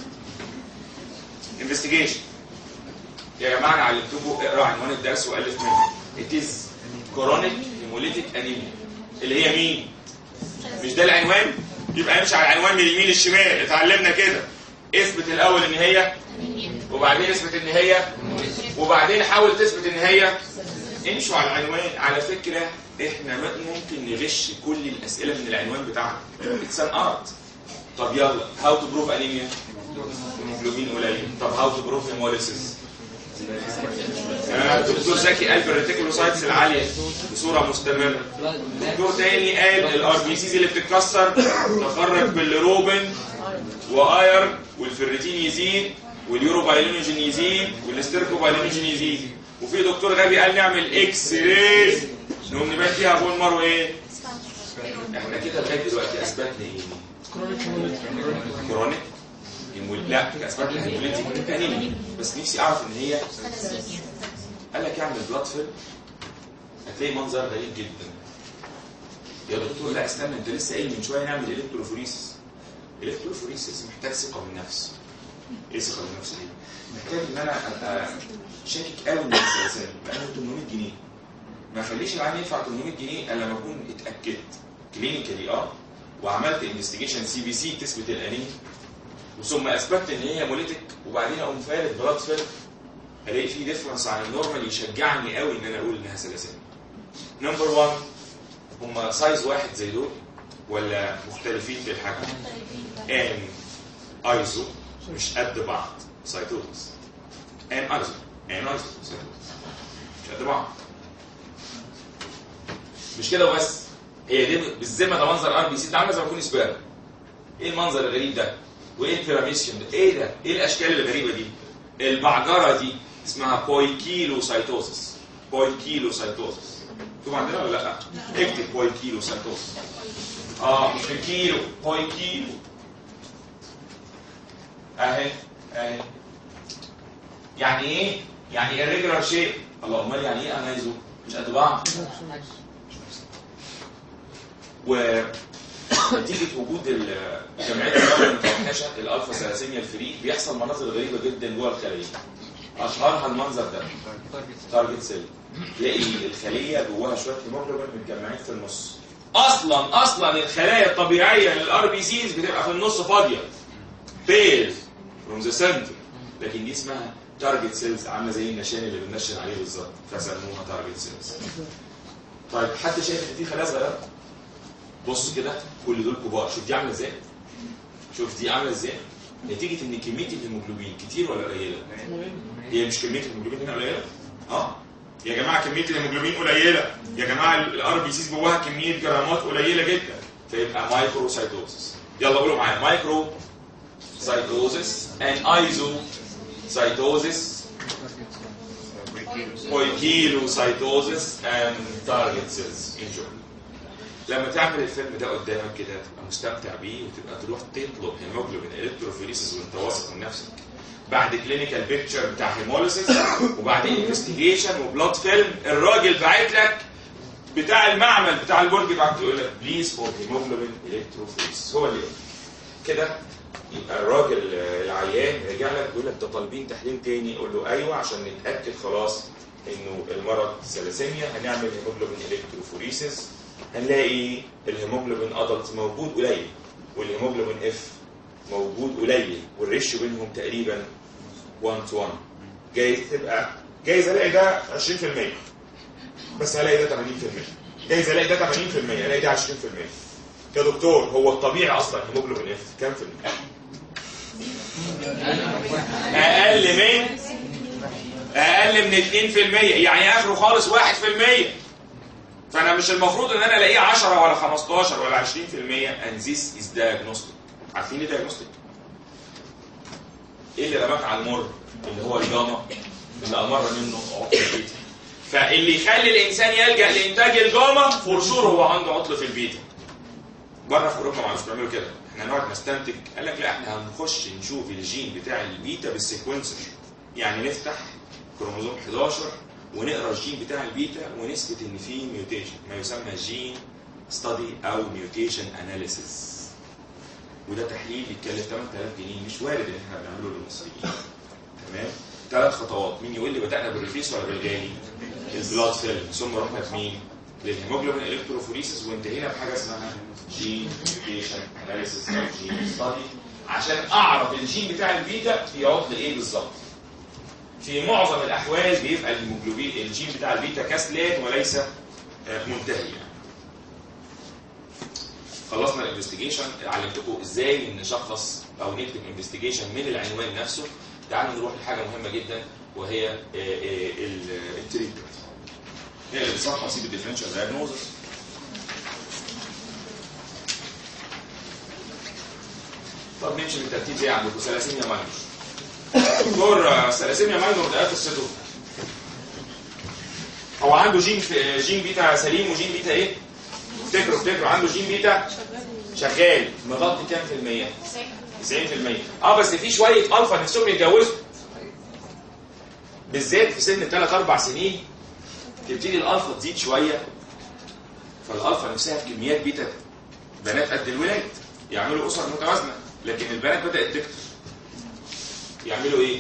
انفستيجيشن يا جماعه انا علمتكم اقرا عنوان الدرس والف منه It is chronic hemolytic anemia اللي هي مين؟ مش ده العنوان؟ يبقى امشي على العنوان من اليمين للشمال اتعلمنا كده اثبت الاول ان هي وبعدين اثبت ان هي وبعدين حاول تثبت ان هي امشوا على العنوان على فكره احنا م- ممكن نغش كل الاسئله من العنوان بتاعنا اتس ان ارت طب يلا هاو تو بروف انيميا هيموجلوبين قليل طب هاو تو بروف هيموليسيس دكتور زكي قال بالريتيكولوسايتس العاليه بصوره مستمره دكتور تاني قال الار بي سيز اللي بتتكسر تخرج بالروبن واير والفيرتين يزيد واليوروبايلينوجين يزيد والاستيركوبايلينوجين يزيد وفي دكتور غبي قال نعمل اكس راي نقوم نبان فيها بون مارو ايه؟ احنا كده لغايه دلوقتي اثبتنا ايه؟ كرونيك هيمول- لا اثبتنا هيموليتيك انيميا بس نفسي اعرف ان هي قال لك اعمل بلاد فيلم هتلاقي منظر غريب جدا يا دكتور لا استنى انت لسه قايل من شويه نعمل الكتروفوريسيس الكتروفوريسيس محتاج ثقه بالنفس ايه ثقه بالنفس دي؟ محتاج ان انا ابقى شاكك قوي من السلسله بقى 800 جنيه ما اخليش العين يدفع 800 جنيه الا لما اكون اتاكدت كلينيكالي اه وعملت انفستيجيشن سي بي سي تثبت الانيميا وثم اثبتت ان هي موليتك وبعدين اقوم فارد بلاد فيلم الاقي في ديفرنس عن النورمال يشجعني قوي ان انا اقول انها سلاسل نمبر 1 هم سايز واحد زي دول ولا مختلفين في الحجم ان ايزو مش قد بعض سايتوزس ان ايزو ان ايزو سايتوزس مش قد بعض مش كده وبس هي دي بالذمه ده منظر ار بي سي ده عامل زي ما يكون سبيرم ايه المنظر الغريب ده وايه البيراميشن ده ايه ده ايه الاشكال الغريبه دي البعجره دي اسمها بويكيلو سايتوزس باي كيلو سايتوزس مكتوب عندنا ولا لا؟ اكتب باي كيلو سايتوزس اه مش بالكيلو باي كيلو اهي اهي يعني ايه؟ يعني irregular shape الله امال يعني ايه انايزو؟ مش قد بعض ونتيجة وجود ال- جمعية الدولة المتوحشة الألفا ثلاثيميا الفري بيحصل مناظر غريبة جدا جوه الخلية أشهرها المنظر ده تارجت سيل تلاقي الخلية جواها شوية هيموجلوبين متجمعين في النص أصلا أصلا الخلايا الطبيعية للار بي سيز بتبقى في النص فاضية بيل فروم ذا سنتر لكن دي اسمها تارجت سيلز عامله زي النشان اللي بننشن عليه بالظبط فسموها تارجت سيلز طيب حد شايف ان في خلايا صغيره بص كده كل دول كبار شوف دي عامله ازاي شوف دي عامله ازاي نتيجه ان كميه الهيموجلوبين كتير ولا قليله هي مش كميه الهيموجلوبين هنا قليله اه يا جماعه كميه الهيموجلوبين قليله يا جماعه الار بي سيز جواها كميه جرامات قليله جدا فيبقى مايكرو سايتوزس يلا قولوا معايا مايكرو سايتوزس and ايزو سايتوزس poikilocytosis and target cells in general. لما تعمل الفيلم ده قدامك كده تبقى مستمتع بيه وتبقى تروح تطلب هيموجلوبين الكتروفوريسيس وانت واثق من نفسك بعد كلينيكال بيكتشر بتاع هيموليسيس وبعد انفستيجيشن وبلاد فيلم الراجل باعت لك بتاع المعمل بتاع البرج بعت يقول لك بليز فور هيموجلوبين الكتروفوريسيس هو اللي يقول. كده يبقى الراجل آه، العيان رجع لك يقول لك ده طالبين تحليل تاني يقول له ايوه عشان نتاكد خلاص انه المرض ثلاسيميا هنعمل هيموجلوبين الكتروفوريسيس هنلاقي الهيموجلوبين ادلت موجود قليل والهيموجلوبين اف موجود قليل والريشيو بينهم تقريبا 1 تو 1 جايز تبقى جايز الاقي ده 20% بس هلاقي ده 80% جايز الاقي ده 80% الاقي ده 20% يا دكتور هو الطبيعي اصلا هيموجلوبين اف كام في المية؟ اقل من اقل من 2% يعني اخره خالص 1% فانا مش المفروض ان انا الاقيه 10 ولا 15 ولا 20% and this is diagnostic عارفين ايه diagnostic؟ ايه اللي رماك على المر اللي هو الجاما اللي امر منه عطل البيتا فاللي يخلي الانسان يلجا لانتاج الجاما فور شور هو عنده عطل في البيتا بره في اوروبا ما عادش بيعملوا كده احنا نقعد نستنتج قال لك لا احنا هنخش نشوف الجين بتاع البيتا بالسيكونسر يعني نفتح كروموزوم 11 ونقرا الجين بتاع البيتا ونثبت ان في ميوتيشن ما يسمى جين ستادي او ميوتيشن اناليسيس وده تحليل يتكلف 8000 جنيه مش وارد ان احنا بنعمله للمصريين تمام ثلاث خطوات مين يقول لي بدانا بالرخيص ولا بالغالي البلاد فيلم ثم رحنا بمين للهيموجلوبين الكتروفوريسيس وانتهينا بحاجه اسمها جين ميوتيشن اناليسيس او جين ستادي عشان اعرف الجين بتاع البيتا في عطل ايه بالظبط في معظم الاحوال بيبقى الهيموجلوبين الجين بتاع البيتا كسلان وليس آه، منتهي يعني. خلصنا الانفستيجيشن علمتكم ازاي نشخص او نكتب انفستيجيشن من العنوان نفسه تعالوا نروح لحاجه مهمه جدا وهي آه، آه، ال- التريتمنت هي اللي بتصحح سيب الديفرنشال دايجنوزس طب نمشي بالترتيب زي عندكم ثلاسيميا ماينور دكتور آه، ثلاسيميا ماينور ده قصته هو عنده جين في جين بيتا سليم وجين بيتا ايه؟ افتكروا افتكروا عنده جين بيتا شغال مغطي كام في المية؟ 90% اه بس في شوية الفا نفسهم يتجوزوا بالذات في سن 3 4 سنين تبتدي الالفا تزيد شوية فالالفا نفسها في كميات بيتا بنات قد الولاد يعملوا اسر متوازنة لكن البنات بدأت تكتر يعملوا ايه؟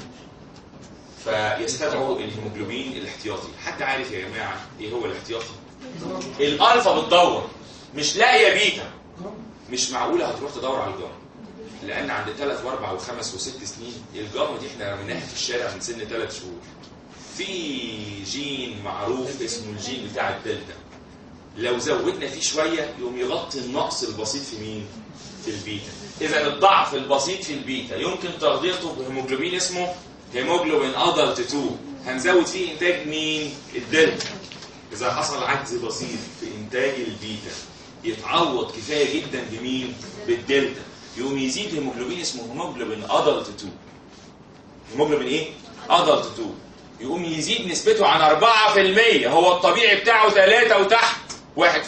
فيستدعوا الهيموجلوبين الاحتياطي حد عارف يا جماعة ايه هو الاحتياطي؟ الالفا بتدور مش لاقيه بيتا مش معقوله هتروح تدور على الجاما لان عند ثلاث واربع وخمس وست سنين الجاما دي احنا رميناها في الشارع من سن ثلاث شهور في جين معروف اسمه الجين بتاع الدلتا لو زودنا فيه شويه يقوم يغطي النقص البسيط في مين؟ في البيتا اذا الضعف البسيط في البيتا يمكن تغطيته بهيموجلوبين اسمه هيموجلوبين ادلت 2 هنزود فيه انتاج مين؟ الدلتا إذا حصل عجز بسيط في إنتاج البيتا يتعوض كفاية جدا بمين؟ بالدلتا يقوم يزيد هيموجلوبين اسمه هيموجلوبين أدلت 2 هيموجلوبين إيه؟ أدلت 2 يقوم يزيد نسبته عن 4% هو الطبيعي بتاعه 3 وتحت 1% 2% 3%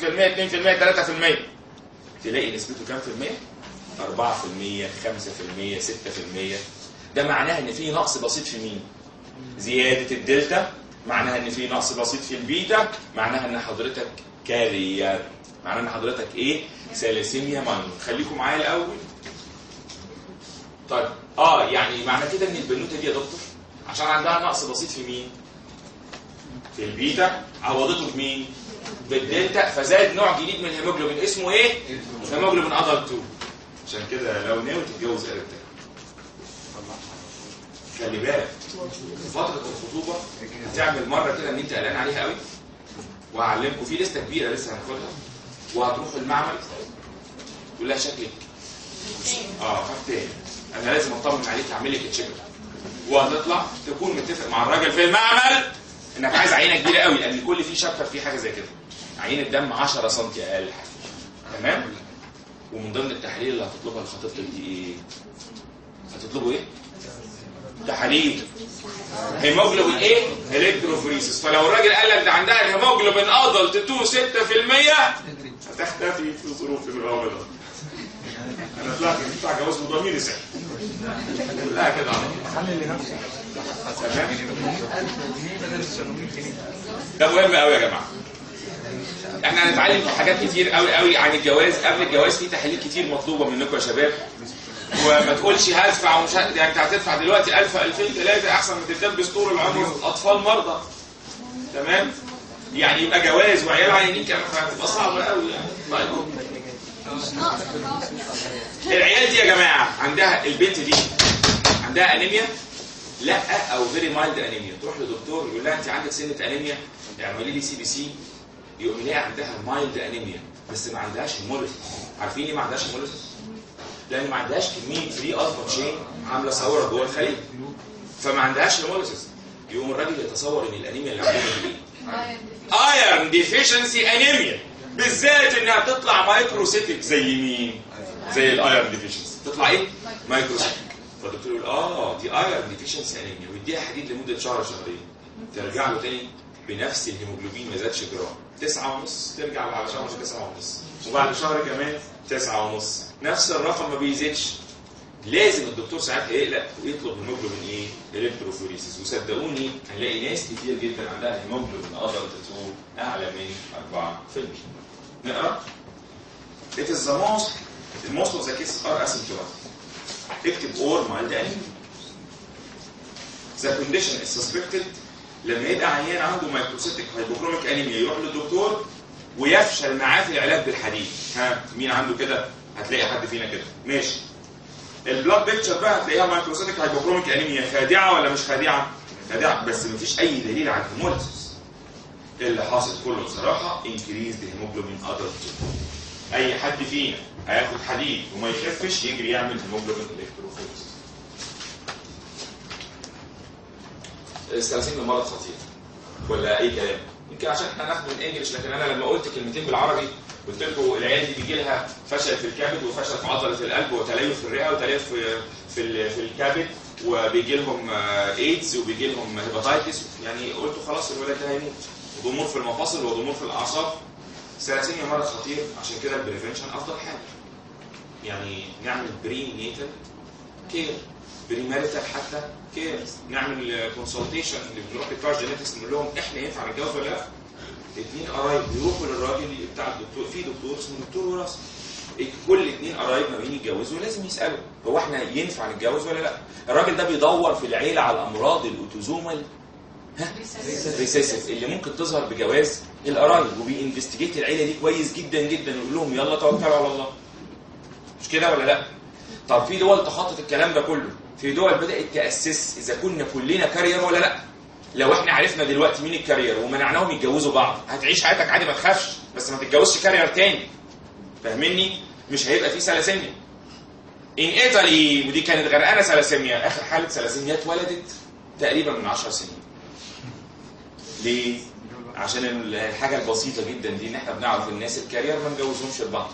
تلاقي نسبته كام في المية؟ 4% 5% 6% ده معناه ان في نقص بسيط في مين؟ زيادة الدلتا معناها ان في نقص بسيط في البيتا معناها ان حضرتك كارير معناها ان حضرتك ايه؟ ساليسيميا ماينور خليكم معايا الاول طيب اه يعني معنى كده ان البنوته دي يا دكتور عشان عندها نقص بسيط في مين؟ في البيتا عوضته بمين؟ بالدلتا فزاد نوع جديد من الهيموجلوبين اسمه ايه؟ هيموجلوبين ادلت 2 عشان كده لو ناوي تتجوز قريبتك خلي بالك في فتره الخطوبه هتعمل مره كده ان انت قلقان عليها قوي وهعلمكم في لسته كبيره لسه هناخدها وهتروح المعمل تقول لها شكلك اه فتان انا لازم اطمن عليك اعمل لك تشيك وهتطلع تكون متفق مع الراجل في المعمل انك عايز عينه كبيره قوي لان كل فيه شابتر فيه حاجه زي كده عين الدم 10 سم اقل حاجه تمام ومن ضمن التحاليل اللي هتطلبها لخطيبتك دي ايه هتطلبوا ايه تحاليل هيموجلوبين ايه الكتروفوريسيس فلو الراجل قال لك ده عندها الهيموجلوبين ادلت 2 6% هتختفي في ظروف الغامضه انا طلعت بتاع جواز وضميري صحي كلها كده على طول. خلي لنفسك تمام 1000 جنيه بدل 700 جنيه ده مهم قوي يا جماعه احنا هنتعلم حاجات كتير قوي قوي عن الجواز قبل الجواز في تحاليل كتير مطلوبه منكم يا شباب وما تقولش هدفع ومش ه- يعني انت هتدفع دلوقتي 1000 2000 3 احسن ما تدبس طول العمر اطفال مرضى تمام يعني يبقى جواز وعيال عيانين كمان هتبقى صعبه قوي يعني طيب العيال دي يا جماعه عندها البنت دي عندها انيميا لا او فيري مايلد انيميا تروح لدكتور يقول لها انت عندك سنه انيميا اعملي لي سي بي سي يقوم يلاقي عندها مايلد انيميا بس ما عندهاش هيموليسيس عارفين ليه ما عندهاش هيموليسيس؟ لان ما عندهاش كميه فري الفا تشين عامله ثوره جوه الخليه فما عندهاش هيموليسيس يقوم الراجل يتصور ان الانيميا اللي عندها دي ايه؟ ايرن ديفيشنسي انيميا بالذات انها تطلع مايكروسيتك زي مين؟ زي الايرن ديفيشنسي تطلع ايه؟ مايكروسيتك فالدكتور يقول اه دي ايرن ديفيشنسي انيميا ويديها حديد لمده شهر شهرين ترجع له تاني بنفس الهيموجلوبين ما زادش جرام تسعة ونص ترجع بعد شهر تسعة ونص وبعد شهر كمان تسعة ونص نفس الرقم ما بيزيدش لازم الدكتور ساعتها يقلق ويطلب هيموجلوبين ايه؟ الكتروفوريسيس وصدقوني هنلاقي ناس كتير جدا عندها هيموجلوبين ادلت تقول اعلى من 4% نقرا It is the most the most of the cases are asymptomatic. اكتب or mild anemia. The condition is suspected لما يبقى عيان عنده مايكروسيتك هايبوكروميك انيميا يروح للدكتور ويفشل معاه في العلاج بالحديد ها مين عنده كده هتلاقي حد فينا كده ماشي البلاد بيكتشر بقى هتلاقيها مايكروسيتك هايبوكروميك انيميا خادعه ولا مش خادعه خادعه بس مفيش اي دليل على الهيموليسيس اللي حاصل كله بصراحه انكريز هيموجلوبين ادلت اي حد فينا هياخد حديد وما يخفش يجري يعمل هيموجلوبين الكتروفوريسيس الثلاثين مرض خطير ولا اي كلام يمكن عشان احنا ناخد بالانجلش لكن انا لما قلت كلمتين بالعربي قلت لكم العيال دي بيجي لها فشل في الكبد وفشل في عضله القلب وتليف في الرئه وتليف في في, ال- في الكبد وبيجي لهم آه، ايدز وبيجي لهم هيباتايتس يعني قلت خلاص الولد ده هيموت وضمور في المفاصل وضمور في الاعصاب ثلاثين مرض خطير عشان كده البريفنشن افضل حاجه يعني نعمل بري نيتال كير بري ماريتال حتى كير نعمل كونسلتيشن بنروح للكار جينيتكس نقول لهم احنا ينفع نتجوز ولا لا؟ اثنين قرايب يروحوا للراجل بتاع الدكتور في دكتور اسمه دكتور وراثه كل اثنين قرايب ما بين يتجوزوا لازم يسالوا هو احنا ينفع نتجوز ولا لا؟ الراجل ده بيدور في العيله على الامراض الاوتوزومال ريسيسيف اللي ممكن تظهر بجواز القرايب وبينفستيجيت العيله دي كويس جدا جدا ويقول لهم يلا توكلوا على الله مش كده ولا لا؟ طب في دول تخطط الكلام ده كله في دول بدات تاسس اذا كنا كلنا كارير ولا لا لو احنا عرفنا دلوقتي مين الكارير ومنعناهم يتجوزوا بعض هتعيش حياتك عادي ما تخافش بس ما تتجوزش كارير تاني فاهمني مش هيبقى في سلاسيميا ان ايطالي ودي كانت غرقانه سلاسيميا اخر حاله سلاسيميا اتولدت تقريبا من 10 سنين ليه عشان الحاجه البسيطه جدا دي ان احنا بنعرف الناس الكارير ما نجوزهمش لبعض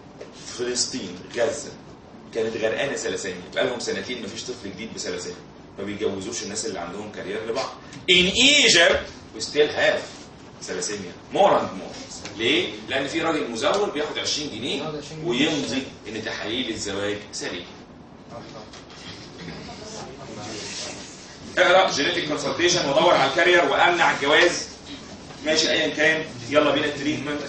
فلسطين غزه كانت غرقانه سلاسيميا بقى لهم سنتين مفيش طفل جديد بسلاسيميا ما بيجوزوش الناس اللي عندهم كارير لبعض in Egypt we still have ثلاسيميا more and more ليه؟ لأن في راجل مزور بياخد 20 جنيه بياخد 20 جنيه. ويمضي إن تحاليل الزواج سليم اقرا جينيتك كونسلتيشن ودور على الكارير وامنع الجواز ماشي ايا كان يلا بينا التريتمنت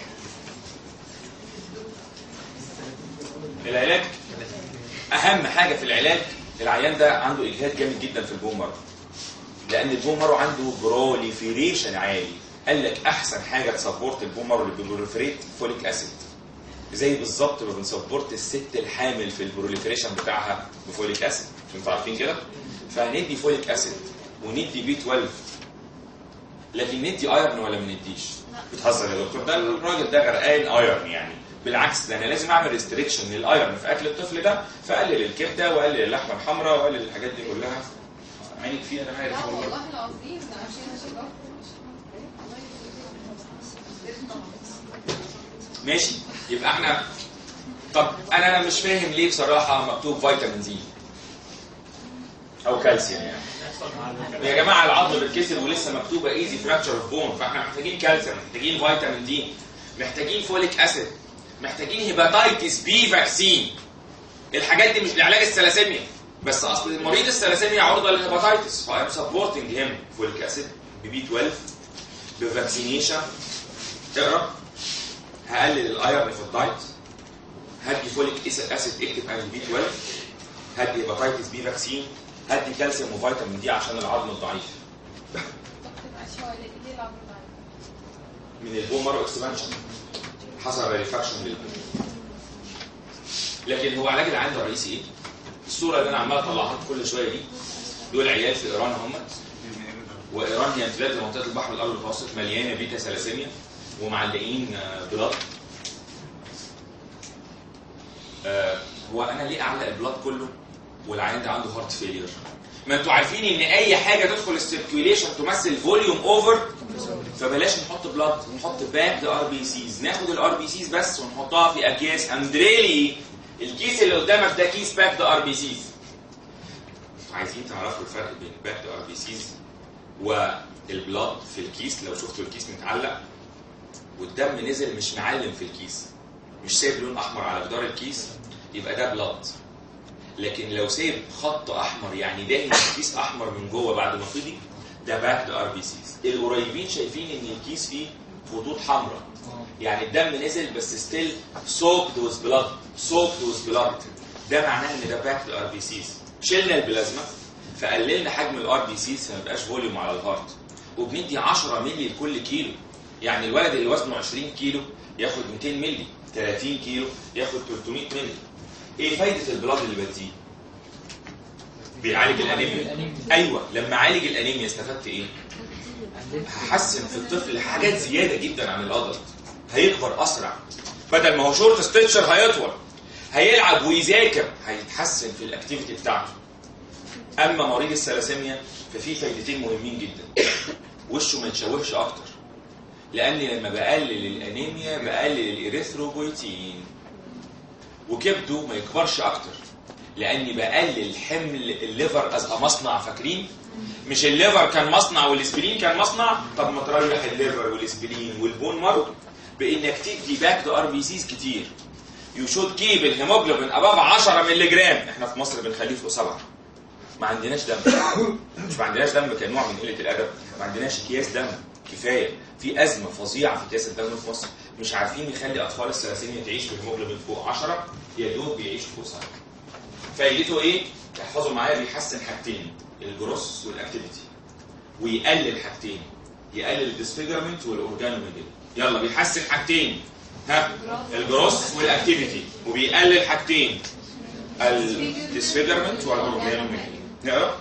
العلاج اهم حاجه في العلاج العيان ده عنده اجهاد جامد جدا في البون مارو لان البون مارو عنده بروليفيريشن عالي قال لك احسن حاجه تسبورت البون مارو اللي بيبروليفريت فوليك اسيد زي بالظبط ما بنسبورت الست الحامل في البروليفريشن بتاعها بفوليك اسيد انتوا عارفين كده فهندي فوليك اسيد وندي بي 12 لكن ندي ايرن ولا ما نديش بتهزر يا دكتور ده الراجل ده غرقان ايرن يعني بالعكس ده انا لازم اعمل ريستريكشن للايرن في اكل الطفل ده فاقلل الكبده واقلل اللحمه الحمراء واقلل الحاجات دي كلها عينك فيها انا لا عارف والله والله العظيم ده عشان شباب ماشي يبقى احنا طب انا انا مش فاهم ليه بصراحه مكتوب فيتامين دي او كالسيوم يعني يا جماعه العظم بيتكسر ولسه مكتوبه ايزي فراكشر اوف بون فاحنا محتاجين كالسيوم محتاجين فيتامين دي محتاجين فوليك اسيد محتاجين هيباتايتس بي فاكسين الحاجات دي مش لعلاج الثلاسيميا بس اصل مريض الثلاسيميا عرضه للهيباتايتس فايم سبورتنج هيم فوليك اسيد ببي 12 بفاكسينيشن اقرا هقلل الايرن في الدايت هدي فوليك اسيد اكتب ان بي 12 هدي هيباتايتس بي فاكسين هدي كالسيوم وفيتامين دي عشان العظم الضعيف طب تبقى شويه ليه العظم ضعيف؟ من البون مارو اكسبانشن حصل ريفاكشن للبون لكن هو علاج العيان الرئيسي ايه؟ الصوره اللي انا عمال اطلعها لكم كل شويه دي دول عيال في ايران هم وايران هي امتداد لمنطقه البحر الابيض المتوسط مليانه بيتا ثلاسيميا ومعلقين آه، بلاد آه، هو انا ليه اعلق البلاد كله والعيان ده عنده هارت فيلير ما انتوا عارفين ان اي حاجه تدخل السيركيوليشن تمثل فوليوم اوفر فبلاش نحط بلاد نحط باك ار بي سيز ناخد الار بي سيز بس ونحطها في اكياس اندريلي الكيس اللي قدامك ده كيس باك ار بي سيز عايزين تعرفوا الفرق بين باك ار بي سيز والبلاد في الكيس لو شفتوا الكيس متعلق والدم نزل مش معلم في الكيس مش سايب لون احمر على جدار الكيس يبقى ده بلاد لكن لو سايب خط احمر يعني داهن الكيس احمر من جوه بعد ما فضي ده باك ار بي سيز القريبين شايفين ان الكيس فيه خطوط حمراء يعني الدم نزل بس ستيل سوكد وذ بلاد سوكد وذ بلاد ده معناه ان ده باك ار بي سيز شلنا البلازما فقللنا حجم الار بي سيز فما بقاش فوليوم على الهارت وبندي 10 مللي لكل كيلو يعني الولد اللي وزنه 20 كيلو ياخد 200 مللي 30 كيلو ياخد 300 مللي ايه فايده البلاد اللي بديه بيعالج الانيميا ايوه لما عالج الانيميا استفدت ايه هحسن في الطفل حاجات زياده جدا عن الادلت هيكبر اسرع بدل ما هو شورت ستيتشر هيطول هيلعب ويذاكر هيتحسن في الاكتيفيتي بتاعته اما مريض الثلاسيميا ففي فايدتين مهمين جدا وشه ما يتشوهش اكتر لان لما بقلل الانيميا بقلل الاريثروبويتين وكبده ما يكبرش اكتر لاني بقلل حمل الليفر از مصنع فاكرين مش الليفر كان مصنع والاسبرين كان مصنع طب ما تريح الليفر والاسبرين والبون مارو بانك تدي باك تو ار بي سيز كتير يو شود كيب الهيموجلوبين اباف 10 مللي جرام احنا في مصر بنخليه فوق سبعه ما عندناش دم مش ما عندناش دم كنوع من قله الادب ما عندناش اكياس دم كفايه في ازمه فظيعه في اكياس الدم في مصر مش عارفين نخلي اطفال الثلاسيميا تعيش بهيموجلوبين فوق 10 يا دوب بيعيشوا فوق سبعه فايدته ايه؟ احفظوا معايا بيحسن حاجتين الجروس والاكتيفيتي ويقلل حاجتين يقلل الديسفيجرمنت والاورجانوميجل يلا بيحسن حاجتين ها الجروس والاكتيفيتي وبيقلل حاجتين الديسفيجرمنت والاورجانوميجل نقرا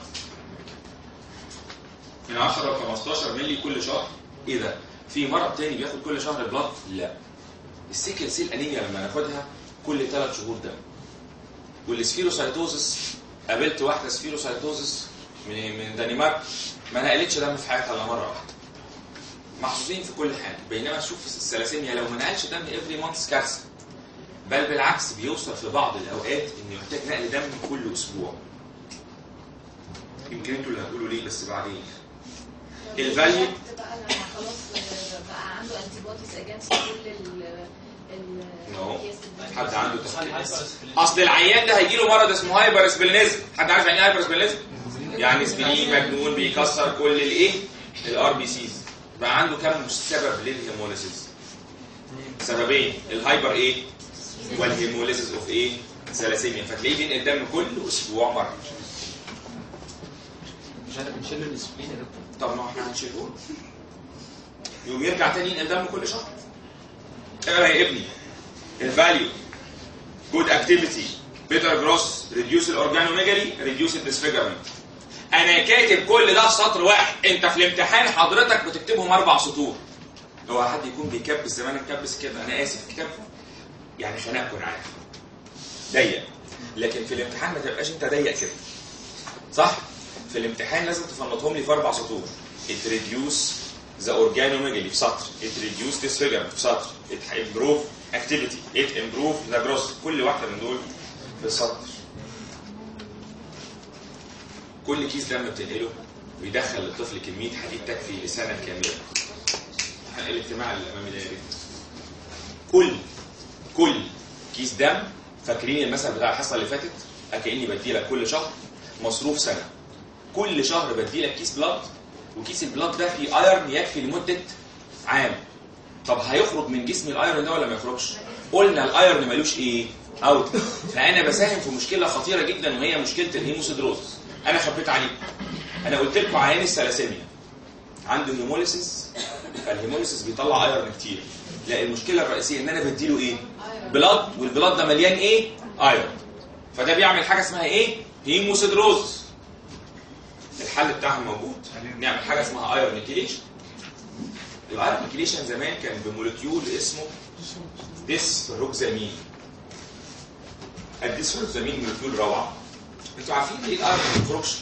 من 10 ل 15 مللي كل شهر ايه ده؟ في مرض تاني بياخد كل شهر بلاد؟ لا السيكل سيل انيميا لما ناخدها كل ثلاث شهور دم والسفيروسايتوزس قابلت واحده سفيروسايتوزس من من دنمارك ما نقلتش دم في حياتها الا مره واحده محظوظين في كل حاجه بينما تشوف الثلاسيميا لو ما نقلش دم افري مانث كارثه بل بالعكس بيوصل في بعض الاوقات انه يحتاج نقل دم كل اسبوع يمكن انتوا اللي هتقولوا ليه بس بعدين الفاليو بقى لما خلاص بقى عنده انتي بوديز اجينست كل ال ال نو yes، حد عنده تخليص اصل العيان ده هيجي له مرض اسمه هايبر اسبلينيزم حد عارف يعني ايه هايبر اسبلينيزم يعني سبلين مجنون بيكسر كل الايه الار بي سيز بقى عنده كام سبب للهيموليسيس سببين الهايبر ايه والهيموليسيس اوف ايه ثلاسيميا فتلاقيه بينقل دم كل اسبوع مره مش انا بنشيل له السبلين يا دكتور طب ما احنا هنشيله له. يقوم يرجع تاني ينقل دم كل شهر اقرا يا ابني الفاليو جود اكتيفيتي بيتر جروس ريديوس الاورجانوميجالي ريديوس الديسفيجرمنت انا كاتب كل ده في سطر واحد انت في الامتحان حضرتك بتكتبهم اربع سطور لو حد يكون بيكبس زمان نكبس كده انا اسف كتاب يعني خناقكم عارف ضيق لكن في الامتحان ما تبقاش انت ضيق كده صح في الامتحان لازم تفنطهم لي في اربع سطور it reduce the organomegaly في سطر it reduce disfigurement في سطر it improve activity it improve the growth كل واحده من دول في سطر كل كيس دم بتنقله بيدخل للطفل كميه حديد تكفي لسنه كامله الاجتماع الامامي ده يا ريت كل كل كيس دم فاكرين المثل بتاع الحصه اللي فاتت كاني بدي لك كل شهر مصروف سنه كل شهر بدي لك كيس بلاد وكيس البلاد ده فيه ايرن يكفي لمده عام طب هيخرج من جسمي الايرن ده ولا ما يخرجش قلنا الايرن ملوش ايه اوت فانا بساهم في مشكله خطيره جدا وهي مشكله الهيموسيدروز انا خبيت عليكم انا قلت لكم عيان الثلاسيميا عنده هيموليسيس فالهيموليسيس بيطلع ايرن كتير لا المشكله الرئيسيه ان انا بديله ايه بلاد والبلاد ده مليان ايه ايرون فده بيعمل حاجه اسمها ايه هيموسيدروز الحل بتاعهم موجود نعمل حاجه اسمها ايرون نيكيليشن الايرون نيكيليشن زمان كان بمولكيول اسمه ديسروكزامين الديسروكزامين مولكيول روعه انتوا عارفين ليه الايرون ما بيخرجش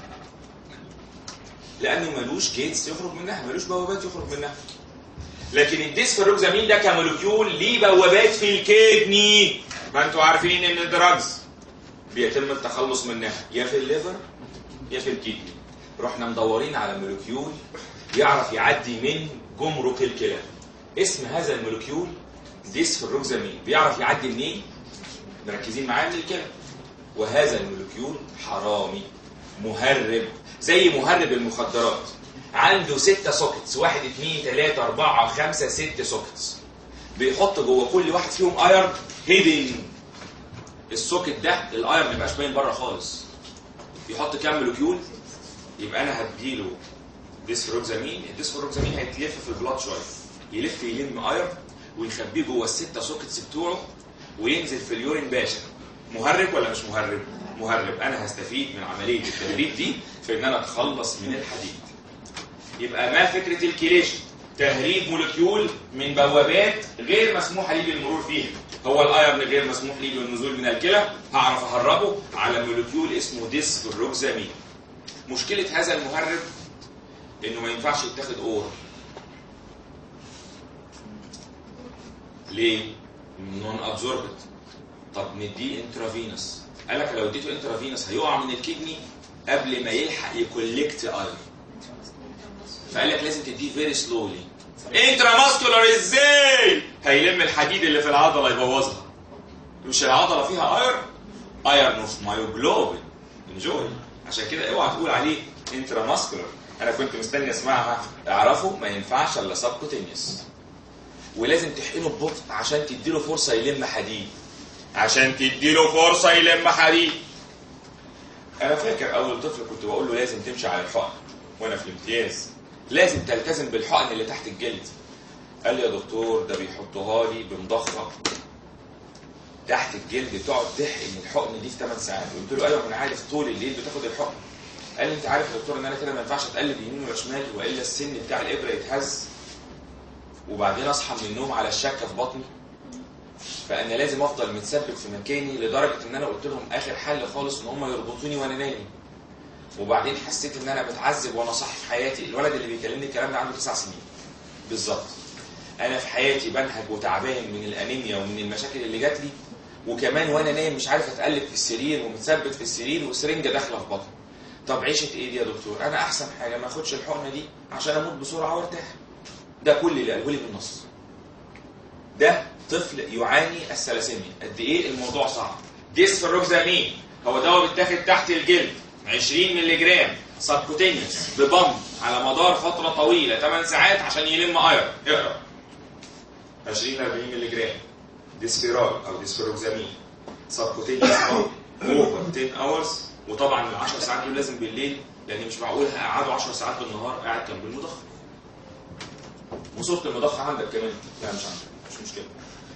لانه ملوش جيتس يخرج منها ملوش بوابات يخرج منها لكن الديسفيروكزامين ده كمولكيول ليه بوابات في الكدني ما انتوا عارفين ان الدراجز بيتم التخلص منها يا في الليفر يا في الكدني رحنا مدورين على مولكيول يعرف يعدي من جمرك الكلى اسم هذا المولكيول ديسفيروكزامين بيعرف يعدي منين مركزين معاه من الكلى وهذا المولكيول حرامي مهرب زي مهرب المخدرات عنده ستة سوكتس واحد اثنين ثلاثة أربعة خمسة ست سوكتس بيحط جوه كل واحد فيهم ايرن هيدن السوكت ده الايرن ما يبقاش باين بره خالص يحط كام مولكيول يبقى انا هديله ديسفروكزامين الديسفروكزامين هيتلف في البلاد شويه يلف يلم ايرن ويخبيه جوه الستة سوكتس بتوعه وينزل في اليورين باشا مهرب ولا مش مهرب؟ مهرب انا هستفيد من عمليه التهريب دي في ان انا اتخلص من الحديد يبقى ما فكره الكيليشن تهريب مولكيول من بوابات غير مسموح لي بالمرور فيها هو الايرن غير مسموح لي بالنزول من الكلى هعرف اهربه على مولكيول اسمه ديسفروكزامين مشكله هذا المهرب انه ما ينفعش يتاخد اور ليه نون ابزوربت طب نديه انترافينوس قال لك لو اديته انترافينوس هيقع من الكدني قبل ما يلحق يكولكت ايرون فقال لك لازم تديه فيري سلولي انترا ماسكولار ازاي هيلم الحديد اللي في العضله يبوظها مش العضله فيها ايرون ايرون اوف مايوجلوبين انجوي عشان كده اوعى تقول عليه انترا ماسكولار انا كنت مستني اسمعها اعرفه ما ينفعش الا سبكوتينيوس ولازم تحقنه ببطء عشان تديله فرصه يلم حديد عشان تديله فرصه يلم حديد انا فاكر اول طفل كنت بقول له لازم تمشي على الحقن وانا في الامتياز لازم تلتزم بالحقن اللي تحت الجلد قال لي يا دكتور ده بيحطوها لي بمضخه تحت الجلد تقعد تحقن الحقن دي في 8 ساعات قلت له ايوه ما انا عارف طول الليل بتاخد الحقن قال لي انت عارف يا دكتور ان انا كده ما ينفعش اتقلب يمين ولا شمال والا السن بتاع الابره يتهز وبعدين اصحى من النوم على الشكه في بطني فانا لازم افضل متثبت في مكاني لدرجه ان انا قلت لهم اخر حل خالص ان هم يربطوني وانا نايم وبعدين حسيت ان انا بتعذب وانا صاحي في حياتي الولد اللي بيكلمني الكلام ده عنده تسع سنين بالظبط انا في حياتي بنهج وتعبان من الانيميا ومن المشاكل اللي جات لي وكمان وانا نايم مش عارف اتقلب في السرير ومتثبت في السرير وسرنجه داخله في بطني طب عيشه ايه دي يا دكتور انا احسن حاجه ما اخدش الحقنه دي عشان اموت بسرعه وارتاح ده كل اللي قاله لي بالنص ده طفل يعاني الثلاسيميا قد ايه الموضوع صعب ديسفروكسامين هو دواء بيتاخد تحت الجلد 20 مللي جرام سبكوتينيوس ببمب على مدار فتره طويله 8 ساعات عشان يلم ايرون اقرا 20 ل 40 مللي جرام ديسفيرال او ديسفيروكسامين سبكوتينيوس بمب اوفر 10 اورز وطبعا ال 10 ساعات دول لازم بالليل لان مش معقول هقعدوا 10 ساعات بالنهار قاعد جنب المضخه وصوره المضخه عندك كمان لا مش عندك مش مشكله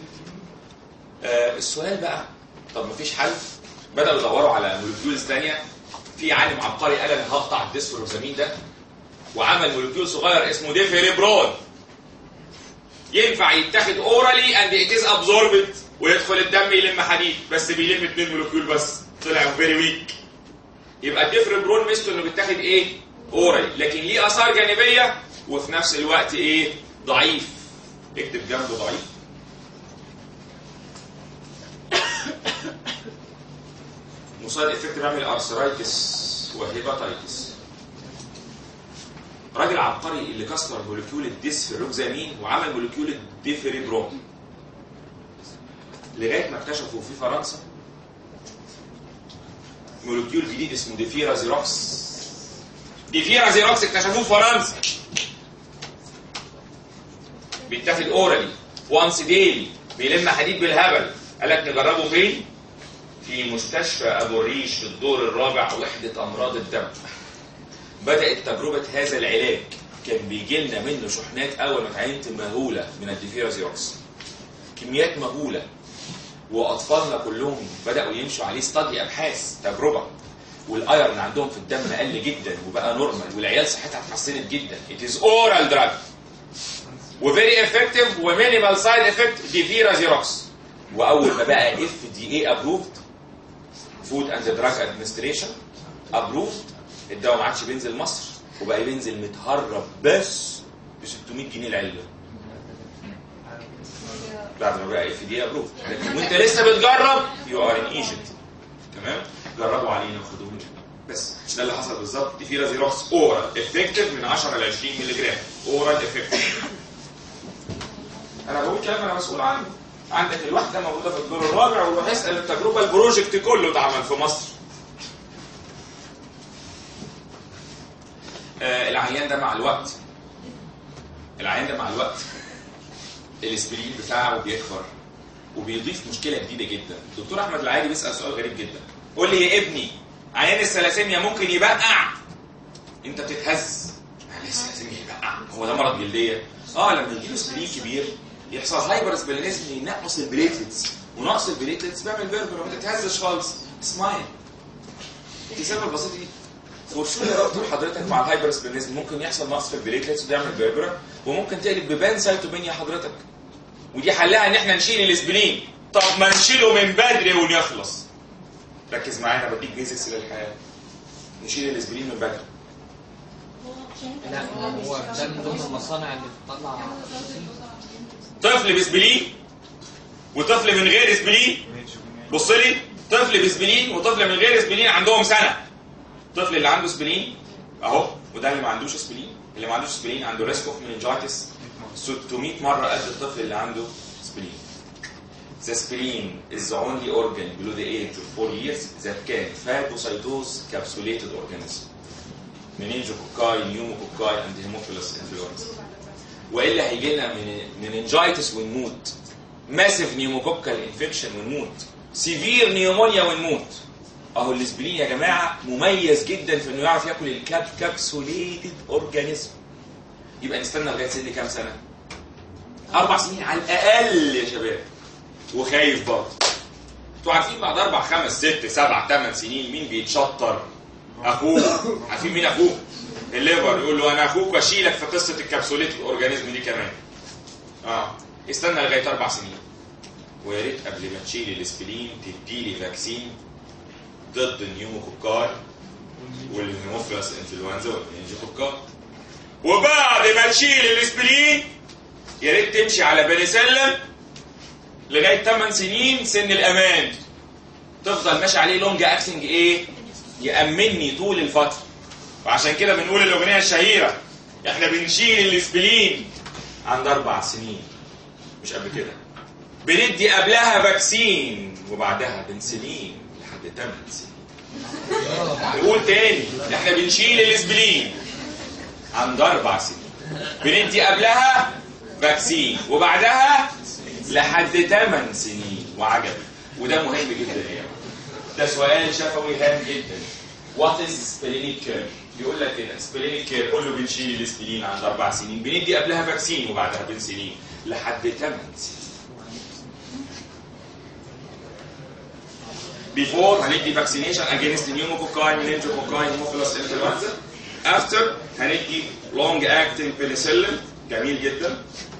آه السؤال بقى طب مفيش حل بدأوا يدوروا على مولكيولز ثانيه في عالم عبقري قال انا هقطع الديسفروزامين ده وعمل مولكيول صغير اسمه ديفيريبرون ينفع يتاخد اورالي اند ات از ابزوربد ويدخل الدم يلم حديد بس بيلم اثنين مولكيول بس طلع فيري ويك يبقى الديفريبرون ميزته انه بيتاخد ايه؟ اورالي لكن ليه اثار جانبيه وفي نفس الوقت ايه؟ ضعيف اكتب جنبه ضعيف مصاد افكت بيعمل ارثرايتس وهيباتايتس راجل عبقري اللي كسر مولكيول الديسفيروكسامين وعمل مولكيول الديفيريبرون لغايه ما اكتشفوا في فرنسا مولكيول جديد اسمه ديفيرا زيروكس ديفيرا زيروكس اكتشفوه في فرنسا بيتاخد اورالي وانس ديلي بيلم حديد بالهبل قال لك نجربه فين؟ في مستشفى ابو الريش في الدور الرابع وحده امراض الدم بدات تجربه هذا العلاج كان بيجي لنا منه شحنات اول ما اتعينت مهوله من الديفيرا زيروكس كميات مهوله واطفالنا كلهم بداوا يمشوا عليه استادي ابحاث تجربه والايرن عندهم في الدم قل جدا وبقى نورمال والعيال صحتها اتحسنت جدا ات از اورال دراج وفيري افكتيف ومينيمال سايد افكت ديفيرا زيروكس واول ما بقى اف دي اي ابروفد فود اند دراج ادمنستريشن ابروفد الدواء ما عادش بينزل مصر وبقى بينزل متهرب بس ب 600 جنيه العلبه بعد ما بقى اف دي ابروفد لكن وانت لسه بتجرب يو ار ان ايجيبت تمام جربوا علينا وخدوه مننا بس ده اللي حصل بالظبط ديفيرا زيروكس اورال افكتيف من 10 ل 20 مللي جرام اورال افكتيف انا بقول كلام انا مسؤول عنه عندك الوحده موجوده في الدور الرابع وروح اسال التجربه البروجكت كله اتعمل في مصر آه العيان ده مع الوقت العيان ده مع الوقت الاسبرين بتاعه بيكبر وبيضيف مشكله جديده جدا الدكتور احمد العادي بيسال سؤال غريب جدا قول لي يا ابني عيان الثلاسيميا ممكن يبقع انت بتتهز عيان الثلاسيميا يبقع هو ده مرض جلديه اه لما يجي له اسبرين كبير يحصل هايبر سبلينيزم ينقص البليتلتس ونقص البليتلتس بيعمل برجر وما تتهزش خالص اسمايل السبب البسيط دي فور شور يا دكتور حضرتك مع الهايبر سبلينيزم ممكن يحصل نقص في البليتلتس ويعمل برجر وممكن تقلب ببان سايتوبينيا حضرتك ودي حلها ان احنا نشيل الاسبلين طب ما نشيله من بدري ونخلص ركز معايا انا بديك بيزكس للحياه نشيل الاسبلين من بدري لا هو ده من ضمن المصانع اللي بتطلع طفل باسبلين وطفل من غير اسبلين بص لي طفل باسبلين وطفل من غير اسبلين عندهم سنه الطفل اللي عنده اسبلين اهو وده اللي ما عندوش اسبلين اللي ما عندوش اسبلين عنده ريسك اوف مننجايتس 600 مره قد الطفل اللي عنده اسبلين The spleen is the only organ below the age of 4 years that can phagocytose capsulated organism. meningococci, pneumococci, and hemophilus influenza. والا هيجي لنا من مننجايتس ونموت ماسيف نيوموكوكال انفكشن ونموت سيفير نيومونيا ونموت اهو الاسبرين يا جماعه مميز جدا في انه يعرف ياكل الكاب كابسوليتد اورجانيزم يبقى نستنى لغايه سن كام سنه؟ اربع سنين على الاقل يا شباب وخايف برضه انتوا عارفين بعد اربع خمس ست سبع ثمان سنين مين بيتشطر؟ اخوه عارفين مين اخوه؟ الليفر يقول له انا اخوك واشيلك في قصه الكبسوليت الاورجانيزم دي كمان اه استنى لغايه اربع سنين ويا ريت قبل ما تشيل الاسبلين تدي لي فاكسين ضد النيوموكوكاي والهيموفيلس انفلونزا والمنينجوكوكاي وبعد ما تشيل الاسبلين يا ريت تمشي على بنسلين لغايه 8 سنين سن الامان تفضل ماشي عليه لونج اكتنج ايه يأمنني طول الفترة وعشان كده بنقول الأغنية الشهيرة احنا بنشيل الاسبلين عند أربع سنين مش قبل كده بندي قبلها فاكسين وبعدها بنسلين لحد 8 سنين نقول تاني احنا بنشيل الاسبلين عند أربع سنين بندي قبلها فاكسين وبعدها لحد 8 سنين وعجب وده مهم جدا يا جماعه ده سؤال شفوي هام جدا وات از سبلينيك كير يقول لك كده سبلينيك كير قول له بنشيل الاسبلين عند اربع سنين بندي قبلها فاكسين وبعدها بنسلين لحد 8 سنين before هندي vaccination against pneumococci meningococci hemophilus influenza after هندي long acting penicillin جميل جدا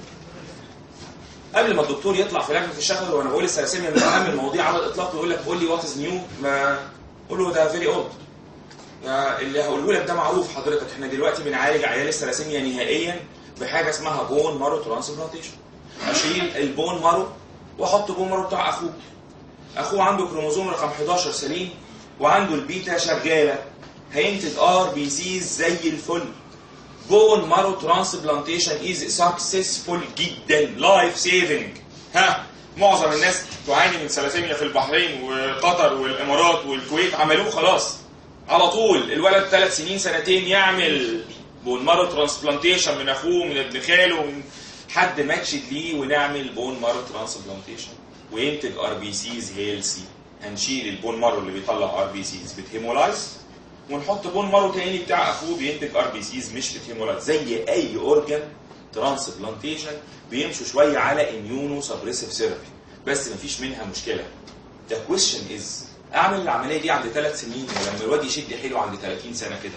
قبل ما الدكتور يطلع في لجنه الشهر وانا بقول السلاسيميا من اهم المواضيع على الاطلاق يقول لك قول لي وات از نيو ما قول له ده فيري اولد اللي هقوله لك ده معروف حضرتك احنا دلوقتي بنعالج عيال السلاسيميا نهائيا بحاجه اسمها بون مارو ترانسبلانتيشن اشيل البون مارو واحط بون مارو بتاع اخوه اخوه عنده كروموزوم رقم 11 سليم وعنده البيتا شغاله هينتج ار بي سيز زي الفل بون مارو ترانسبلانتيشن از سكسسفول جدا لايف سيفنج ها معظم الناس تعاني من سلاسيميا في البحرين وقطر والامارات والكويت عملوه خلاص على طول الولد ثلاث سنين سنتين يعمل بون مارو ترانسبلانتيشن من اخوه من ابن خاله من حد ماتشد ليه ونعمل بون مارو ترانسبلانتيشن وينتج ار بي سيز هيلسي هنشيل البون مارو اللي بيطلع ار بي سيز بتهيمولايز ونحط بون مارو تاني بتاع اخوه بينتج ار بي سيز مش بتهيمولايز زي اي اورجان ترانسبلانتيشن بيمشوا شويه على اميونو سبريسيف ثيرابي بس مفيش منها مشكله ده كويشن از اعمل العمليه دي عند ثلاث سنين ولما الواد يشد حيله عند 30 سنه كده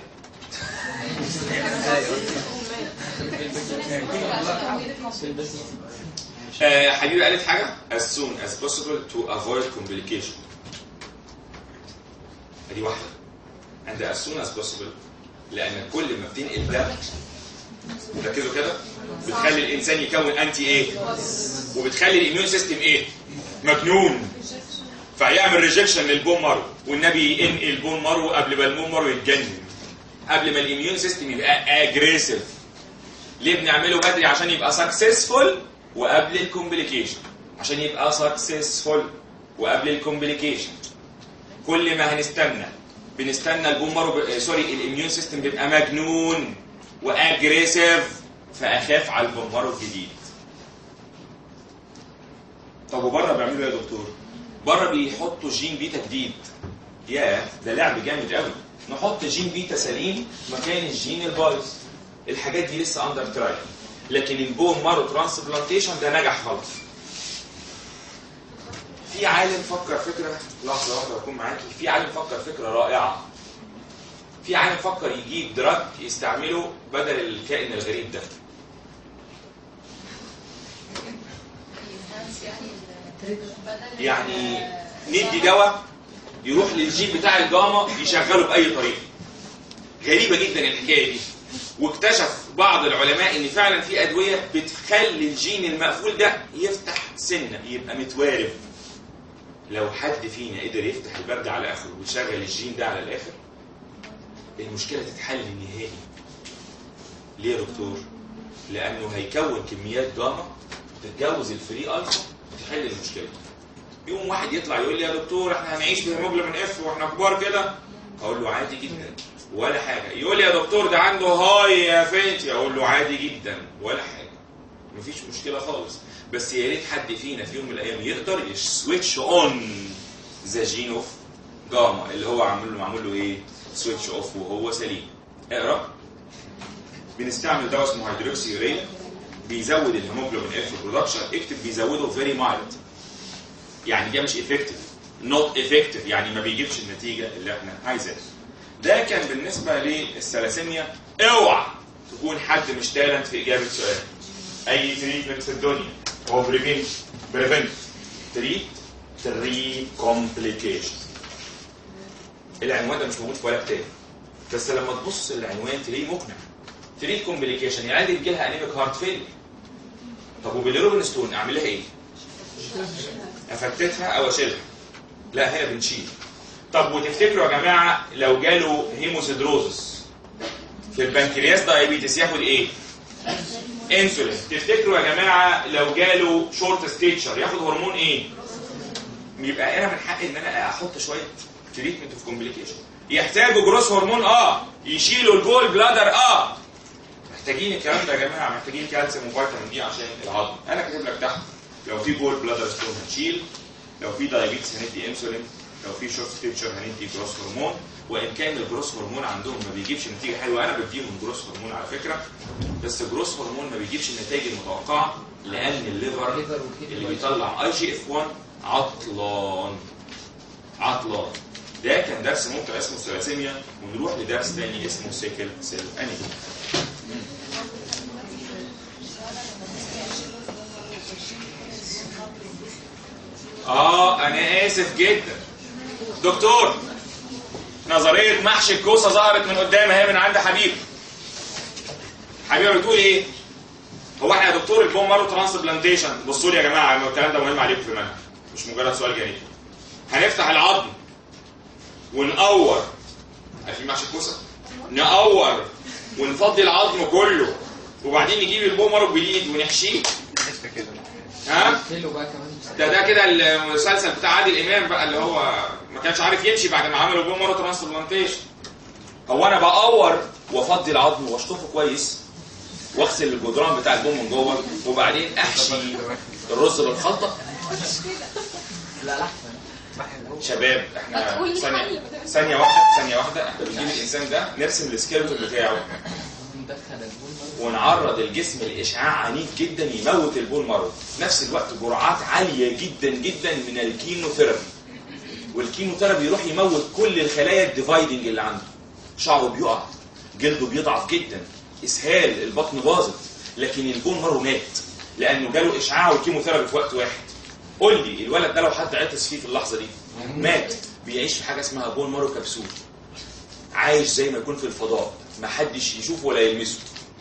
آه حبيبي قالت حاجه as soon as possible to avoid complication ادي واحده and as soon as possible لان كل ما بتنقل دم ركزوا كده بتخلي الانسان يكون انتي ايه وبتخلي الاميون سيستم ايه مجنون فيعمل ريجكشن للبون مارو والنبي ينقل البون مارو قبل ما البون مارو يتجنن قبل ما الاميون سيستم يبقى اجريسيف ليه بنعمله بدري عشان يبقى سكسسفول وقبل الكومبليكيشن عشان يبقى سكسسفول وقبل الكومبليكيشن كل ما هنستنى بنستنى البون مارو ب... سوري الاميون سيستم بيبقى مجنون واجريسيف فاخاف على البون مارو الجديد طب وبره بيعملوا ايه يا دكتور؟ بره بيحطوا جين بيتا جديد ياه ده لعب جامد قوي نحط جين بيتا سليم مكان الجين البايظ الحاجات دي لسه اندر ترايل لكن البون مارو ترانسبلانتيشن ده نجح خالص في عالم فكر فكره لحظه واحده اكون معاكي في عالم فكر فكره رائعه في عالم فكر يجيب دراج يستعمله بدل الكائن الغريب ده يعني ندي دواء يروح للجين بتاع الجاما يشغله باي طريقه غريبه جدا الحكايه دي واكتشف بعض العلماء ان فعلا في ادويه بتخلي الجين المقفول ده يفتح سنه يبقى متوارب لو حد فينا قدر يفتح الباب ده على اخره ويشغل الجين ده على الاخر المشكله تتحل نهائي ليه يا دكتور لانه هيكون كميات جاما تتجوز الفري الفا تحل المشكله يوم واحد يطلع يقول لي يا دكتور احنا هنعيش بهيموجلوبين اف واحنا كبار كده اقول له عادي جدا ولا حاجه يقول لي يا دكتور ده عنده هاي افينيتي اقول له عادي جدا ولا حاجه مفيش مشكله خالص بس يا ريت حد فينا في يوم من الايام يقدر يسويتش اون ذا جين اوف جاما اللي هو عامل له معمول له ايه سويتش اوف وهو سليم اقرا بنستعمل دواء اسمه هيدروكسي يوريا بيزود الهيموجلوبين اف برودكشن اكتب بيزوده فيري مايلد يعني ده مش افكتيف نوت افكتيف يعني ما بيجيبش النتيجه اللي احنا عايزينها ده كان بالنسبه للثلاسيميا اوعى تكون حد مش تالنت في اجابه سؤال اي تريتمنت في الدنيا هو بريفنت بريفنت تريت تري كومبليكيشن العنوان ده مش موجود في ولا كتاب بس لما تبص العنوان تلاقيه مقنع تريت كومبليكيشن يعني عندي بيجي لها انيميك هارت فيلير طب وبالروبين ستون اعمل لها ايه؟ افتتها او اشيلها لا هي بنشيل طب وتفتكروا يا جماعه لو جاله هيموسيدروزس في البنكرياس دايابيتس ياخد ايه؟ انسولين تفتكروا يا جماعه لو جاله شورت ستيتشر ياخد هرمون ايه؟ يبقى انا من حقي ان انا احط شويه تريتمنت اوف كومبليكيشن يحتاجوا جروس هرمون اه يشيلوا الجول بلادر اه محتاجين الكلام ده يا جماعه محتاجين كالسيوم وفيتامين دي عشان العظم انا كاتب لك تحت لو في جول بلادر ستون هنشيل لو في دايابيتس هندي انسولين لو في شورت ستيتشر هندي جروس هرمون وان كان الجروس هرمون عندهم ما بيجيبش نتيجه حلوه انا بديهم جروس هرمون على فكره بس الجروس هرمون ما بيجيبش النتائج المتوقعه لان الليفر الليفر والكدني اللي بيطلع اي جي اف 1 عطلان عطلان ده كان درس ممتع اسمه الثلاسيميا ونروح لدرس تاني اسمه سيكل سيل انيميا اه انا اسف جدا دكتور نظريه محشي الكوسه ظهرت من قدام اهي من عند حبيب حبيبه بتقول ايه هو احنا يا دكتور البون مارو ترانسبلانتيشن بصوا لي يا جماعه الكلام ده مهم عليكم في المنهج مش مجرد سؤال جانبي هنفتح العظم ونقور عارفين محشي الكوسه نقور ونفضي العظم كله وبعدين نجيب البون مارو الجديد ونحشيه حته كده ها كيلو بقى كمان ده ده كده المسلسل بتاع عادل امام بقى اللي هو ما كانش عارف يمشي بعد ما عملوا بيه مره ترانسبلانتيشن هو انا بقور وافضي العظم واشطفه كويس واغسل الجدران بتاع البوم من جوه وبعدين احشي الرز بالخلطه لا لا شباب احنا هتقولي ثانيه حل. ثانيه واحده ثانيه واحده احنا بنجيب الانسان ده نرسم السكيلتون بتاعه ندخل البول ونعرض الجسم لاشعاع عنيف جدا يموت البول مارو في نفس الوقت جرعات عاليه جدا جدا من الكيموثيرابي والكيموثيرابي يروح يموت كل الخلايا الديفايدنج اللي عنده شعره بيقع جلده بيضعف جدا اسهال البطن باظت لكن البون مارو مات لانه جاله اشعاع والكيموثيرابي في وقت واحد قول لي الولد ده لو حد عطس فيه في اللحظه دي مات بيعيش في حاجه اسمها بون مارو كبسول عايش زي ما يكون في الفضاء ما حدش يشوفه ولا يلمسه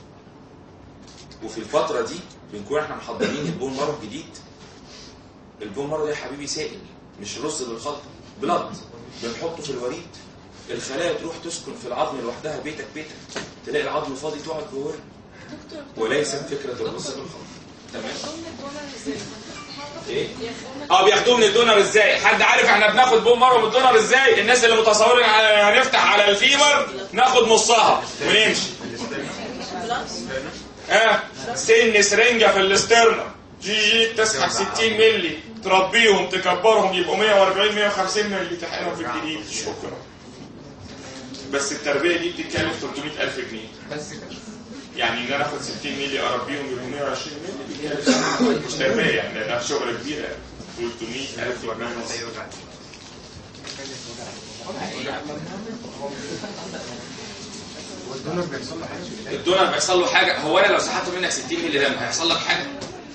وفي الفترة دي بنكون احنا محضرين البون مارو الجديد البون مارو ده يا حبيبي سائل مش رز بالخلطة بلد بنحطه في الوريد الخلايا تروح تسكن في العظم لوحدها بيتك بيتك تلاقي العظم فاضي تقعد جوه دكتور وليست فكرة الرز بالخلطة تمام ضمن الدونر ازاي؟ ايه ياخدونا اه بياخدوه من الدونر ازاي حد عارف احنا بناخد بون مارو من الدونر ازاي الناس اللي متصورين هنفتح على الفيمر ناخد نصها ونمشي بلس ها سن سرنجه في الاسترنا جي جي تسحب 60 مللي تربيهم تكبرهم يبقوا 140 150 مللي تحقنهم في الجديد شكرا بس التربيه دي بتتكلف 300000 جنيه بس كده يعني ان انا اخد 60 مللي اربيهم يبقوا 120 مللي بتتكلف مش تربيه يعني ده شغل كبير يعني 300000 جنيه ونص. والدونر بيحصل له حاجه الدونر بيحصل له حاجه هو انا لو سحبت منك 60 مللي دم هيحصل لك حاجه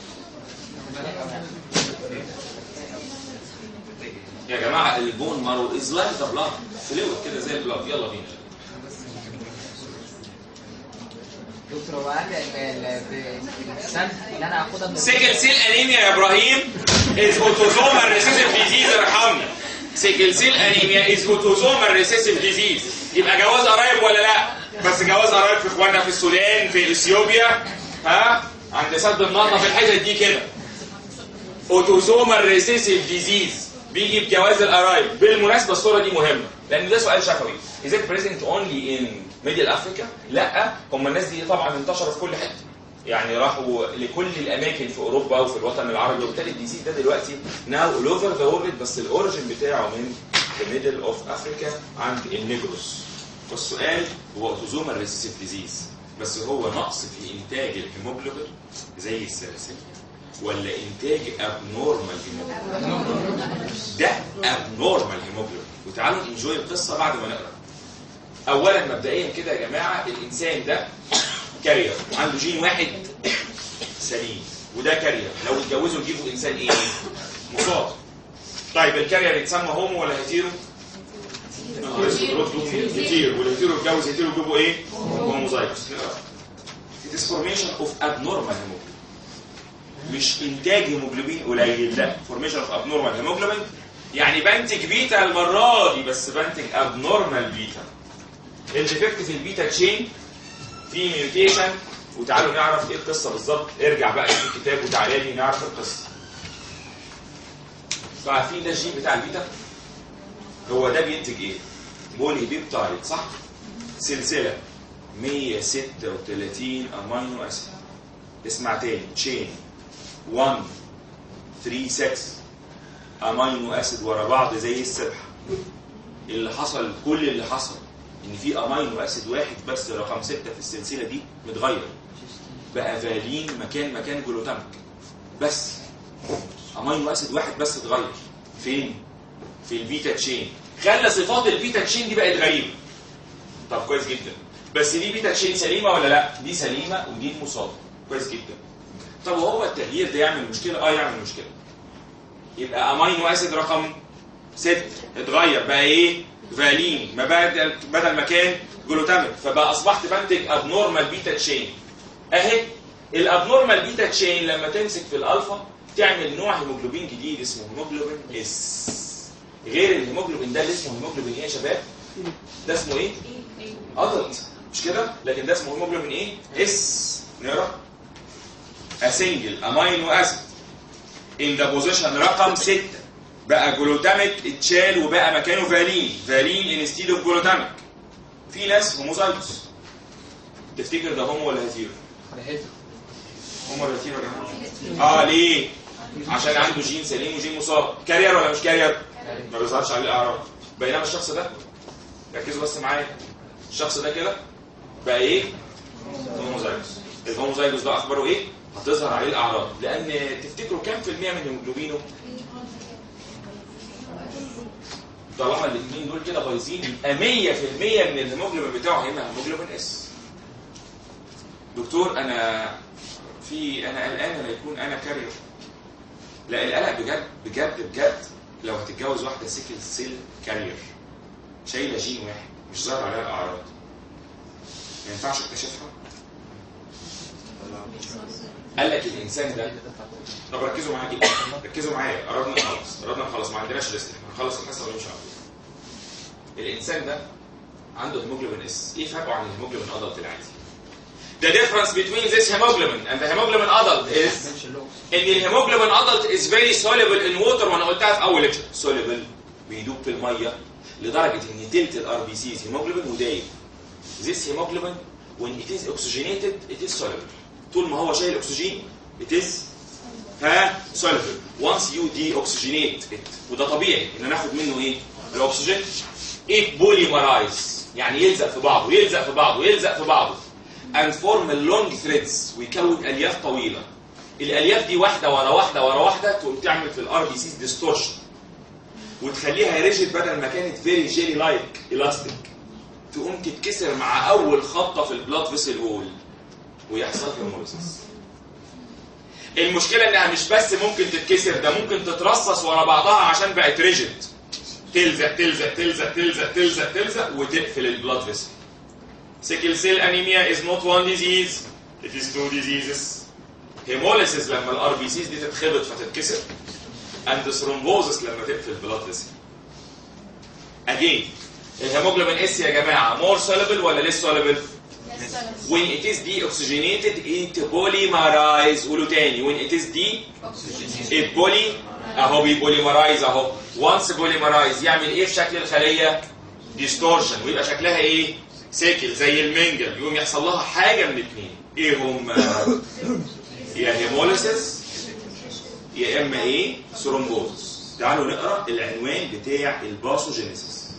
يا جماعه البون مارو از لايك ذا بلاد فلويد كده زي البلاد يلا بينا دكتور هو قال ال- ال- السن اللي انا هاخدها من سيكل سيل انيميا يا ابراهيم از اوتوزومال ريسيسيف ديزيز ارحمني سيكل سيل انيميا از اوتوزومال ريسيسيف ديزيز يبقى جواز قرايب ولا لا بس جواز قرايب في اخواننا في السودان في اثيوبيا ها عند سد النهضه في الحتت دي كده اوتوزومال ريسيسيف ديزيز بيجي بجواز القرايب بالمناسبه الصوره دي مهمه لان ده سؤال شفوي is it present only in middle Africa لا هم الناس دي طبعا انتشروا في كل حته يعني راحوا لكل الاماكن في اوروبا وفي الوطن العربي وبالتالي الديزيز ده دلوقتي ناو اول اوفر ذا وورلد بس الاوريجن بتاعه من the middle of Africa عند النيجروس فالسؤال هو اوتوزومال ريسيسيف ديزيز بس هو نقص في انتاج الهيموجلوبين زي السلاسيميا ولا انتاج ابنورمال هيموجلوبين ده ابنورمال هيموجلوبين وتعالوا انجوي القصه بعد ما نقرا اولا مبدئيا كده يا جماعه الانسان ده كارير عنده جين واحد سليم وده كارير لو اتجوزوا يجيبوا انسان ايه مصاب طيب الكارير يتسمى هومو ولا هيتيرو هيتيرو والهيتيرو اتجوز هيتيرو يجيبوا ايه هوموزايكوس It is formation of abnormal hemoglobin مش انتاج هيموجلوبين قليل لا formation of abnormal hemoglobin يعني بنتج بيتا المره دي بس بنتج ابنورمال بيتا الديفكت في البيتا تشين في ميوتيشن وتعالوا نعرف ايه القصه بالظبط ارجع بقى في الكتاب وتعالى لي نعرف القصه فعارفين ده الجين بتاع البيتا هو ده بينتج ايه بولي بيبتايد صح سلسله 136 امينو اسيد اسمع تاني تشين 1 3 6 امينو اسيد ورا بعض زي السبحه اللي حصل كل اللي حصل ان في امينو اسيد واحد بس رقم 6 في السلسله دي متغير بقى فالين مكان مكان جلوتاميك بس امينو اسيد واحد بس اتغير فين في البيتا تشين خلى صفات البيتا تشين دي بقت غريبه طب كويس جدا بس دي بيتا تشين سليمه ولا لا دي سليمه ودي مصابه كويس جدا طب وهو التغيير ده يعمل مشكله اه يعمل مشكله يبقى امينو اسيد رقم 6 اتغير بقى ايه فالين ما بدل بدل ما كان جلوتاميك فبقى اصبحت بنتج ابنورمال بيتا تشين اهي الابنورمال بيتا تشين لما تمسك في الالفا تعمل نوع هيموجلوبين جديد اسمه هيموجلوبين اس غير الهيموجلوبين ده اللي اسمه هيموجلوبين ايه يا شباب ده اسمه ايه ادلت مش كده لكن ده اسمه هيموجلوبين ايه اس نقرا a single amino acid in the position رقم 6 بقى جلوتاميك اتشال وبقى مكانه فالين فالين انستيد اوف جلوتاميك في ناس هوموزايتوس تفتكر ده هومو ولا هيتيرو؟ نهايته هومو ولا هيتيرو يا جماعه؟ اه ليه؟ عشان عنده جين سليم وجين مصاب كارير ولا مش كارير؟ ما بيظهرش عليه الاعراض بينما الشخص ده ركزوا بس معايا الشخص ده كده بقى ايه؟ هوموزايتوس الهوموزايتوس ده اخباره ايه؟ هتظهر عليه الاعراض لان تفتكروا كام في المية من هيموجلوبينه؟ طالما الاثنين دول كده بايظين يبقى 100% من الهيموجلوبين بتاعه هيبقى هيموجلوبين اس دكتور انا في انا قلقان لا يكون انا كارير لا القلق بجد بجد بجد لو هتتجوز واحده سيكل سيل كارير شايله جين واحد مش ظاهر عليها الاعراض ما ينفعش اكتشفها قال لك الانسان ده طب ركزوا معايا جدا ركزوا معايا قربنا نخلص قربنا نخلص ما عندناش ريست هنخلص الحصه ونمشي على طول الانسان ده عنده هيموجلوبين اس ايه فرقه عن الهيموجلوبين ادلت العادي The difference between this hemoglobin and the hemoglobin adult is ان الهيموجلوبين adult is very soluble in water وانا قلتها في اول ليكشر soluble بيدوب في الميه لدرجه ان تلت الار بي سيز هيموجلوبين ودايب This hemoglobin when it is oxygenated it is soluble طول ما هو شايل اكسجين it is ها soluble once you deoxygenate it وده طبيعي ان ناخد منه ايه الاكسجين it polymerize يعني يلزق في بعضه يلزق في بعضه يلزق في بعضه and form long threads ويكون الياف طويله الالياف دي واحده ورا واحده ورا واحده تقوم تعمل في الار بي سيز ديستورشن وتخليها ريجيد بدل ما كانت فيري جيلي لايك الاستيك تقوم تتكسر مع اول خبطه في البلاد فيسل وول ويحصل هيموليسيس المشكله انها مش بس ممكن تتكسر ده ممكن تترصص ورا بعضها عشان بقت ريجيد تلزق تلزق تلزق تلزق تلزق تلزق وتقفل البلاد فيسل sickle cell anemia is not one disease it is two diseases hemolysis لما الار بي سيز دي تتخبط فتتكسر and thrombosis لما تقفل البلاد فيسل again الهيموجلوبين اس يا جماعه more soluble ولا less soluble when it is deoxygenated it polymerize قولوا تاني when it is de it poly اهو بيبوليمرايز اهو once polymerize يعمل ايه في شكل الخليه distortion ويبقى شكلها ايه سيكل زي المنجل يقوم يحصل لها حاجه من الاثنين ايه هم يا هيموليسيس يا اما ايه ثرومبوزس تعالوا نقرا العنوان بتاع الباثوجينيسيس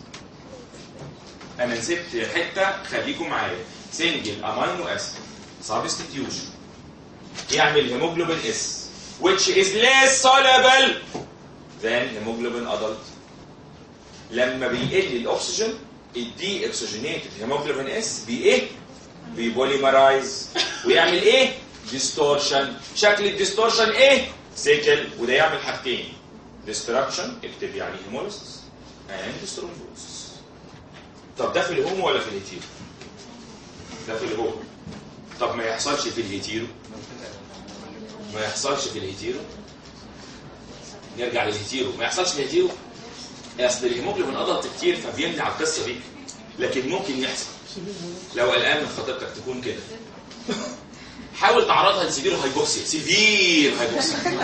انا نسيت حته خليكم معايا سنجل امينو اسيد سبستيتيوشن يعمل هيموجلوبين اس which is less soluble than hemoglobin adult لما بيقل الاكسجين الدي اكسجينيتد هيموجلوبين اس بي ايه بيبوليمرايز ويعمل ايه ديستورشن شكل الديستورشن ايه سيكل وده يعمل حاجتين ديستراكشن اكتب يعني هيموليسيس اند ثرومبوسيس طب ده في الهومو ولا في الهيتيرو ده في الهومو طب ما يحصلش في الهيتيرو ما يحصلش في الهيتيرو نرجع للهيتيرو ما يحصلش في الهيتيرو اصل الهيموجلوبين ادلت كتير فبيمنع القصه دي لكن ممكن يحصل لو قلقان من خطيبتك تكون كده حاول تعرضها لسيفير هايبوكسيا سيفير هايبوكسيا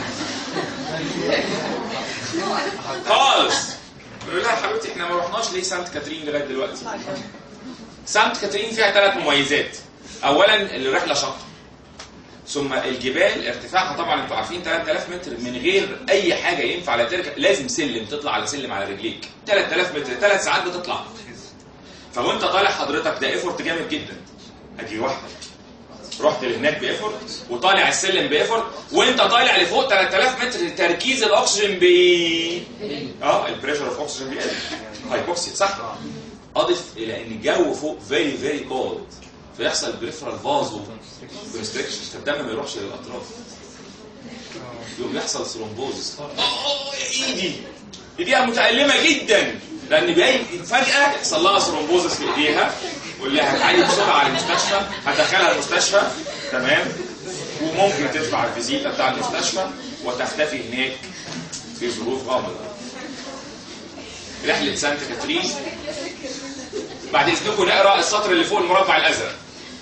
خالص يقول لها يا حبيبتي احنا ما رحناش ليه سانت كاترين لغايه دلوقتي سانت كاترين فيها ثلاث مميزات اولا الرحله شاقه ثم الجبال ارتفاعها طبعا انتوا عارفين 3000 متر من غير اي حاجه ينفع لا تركب لازم سلم تطلع على سلم على رجليك 3000 متر ثلاث ساعات بتطلع فوانت طالع حضرتك ده ايفورت جامد جدا ادي واحده رحت لهناك بايفورت وطالع السلم بايفورت وانت طالع لفوق 3000 متر تركيز الاكسجين بي اه البريشر اوف اكسجين بيقل هايبوكسيا صح اضف الى ان الجو فوق فيري فيري كولد فيحصل بريفرال فازو كونستريكشن فالدم ما يروحش للاطراف يقوم يحصل ثرومبوزس اه يا ايدي ايديها متألمة جدا لان باين فجأة يحصل لها ثرومبوزس في ايديها واللي هتعالي بسرعة على المستشفى هتدخلها المستشفى تمام وممكن تدفع الفيزيتا بتاع المستشفى وتختفي هناك في ظروف غامضة رحلة سانت كاترين بعد اذنكم نقرا السطر اللي فوق المربع الازرق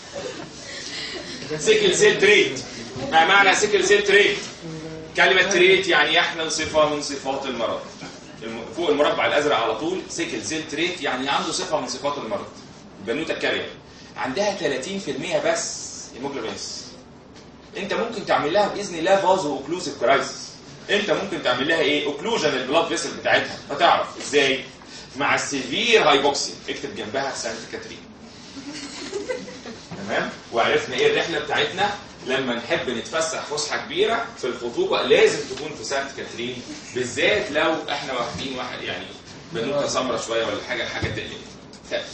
سيكل سيل تريت ما معنى سيكل سيل تريت كلمة تريت يعني يحمل صفة من صفات المرض الم- فوق المربع الازرق على طول سيكل سيل تريت يعني عنده صفة من صفات المرض البنوتة الكارير عندها 30% بس هيموجلوبينس انت ممكن تعمل لها باذن الله فازو اوكلوزيف كرايسيس انت ممكن تعمل لها ايه اوكلوجن البلاد فيسل بتاعتها فتعرف ازاي مع السيفير هايبوكسي اكتب جنبها سانت كاترين تمام وعرفنا ايه الرحله بتاعتنا لما نحب نتفسح فسحه كبيره في الخطوبه لازم تكون في سانت كاترين بالذات لو احنا واخدين واحد يعني بنوته سمره شويه ولا حاجه حاجه تقلق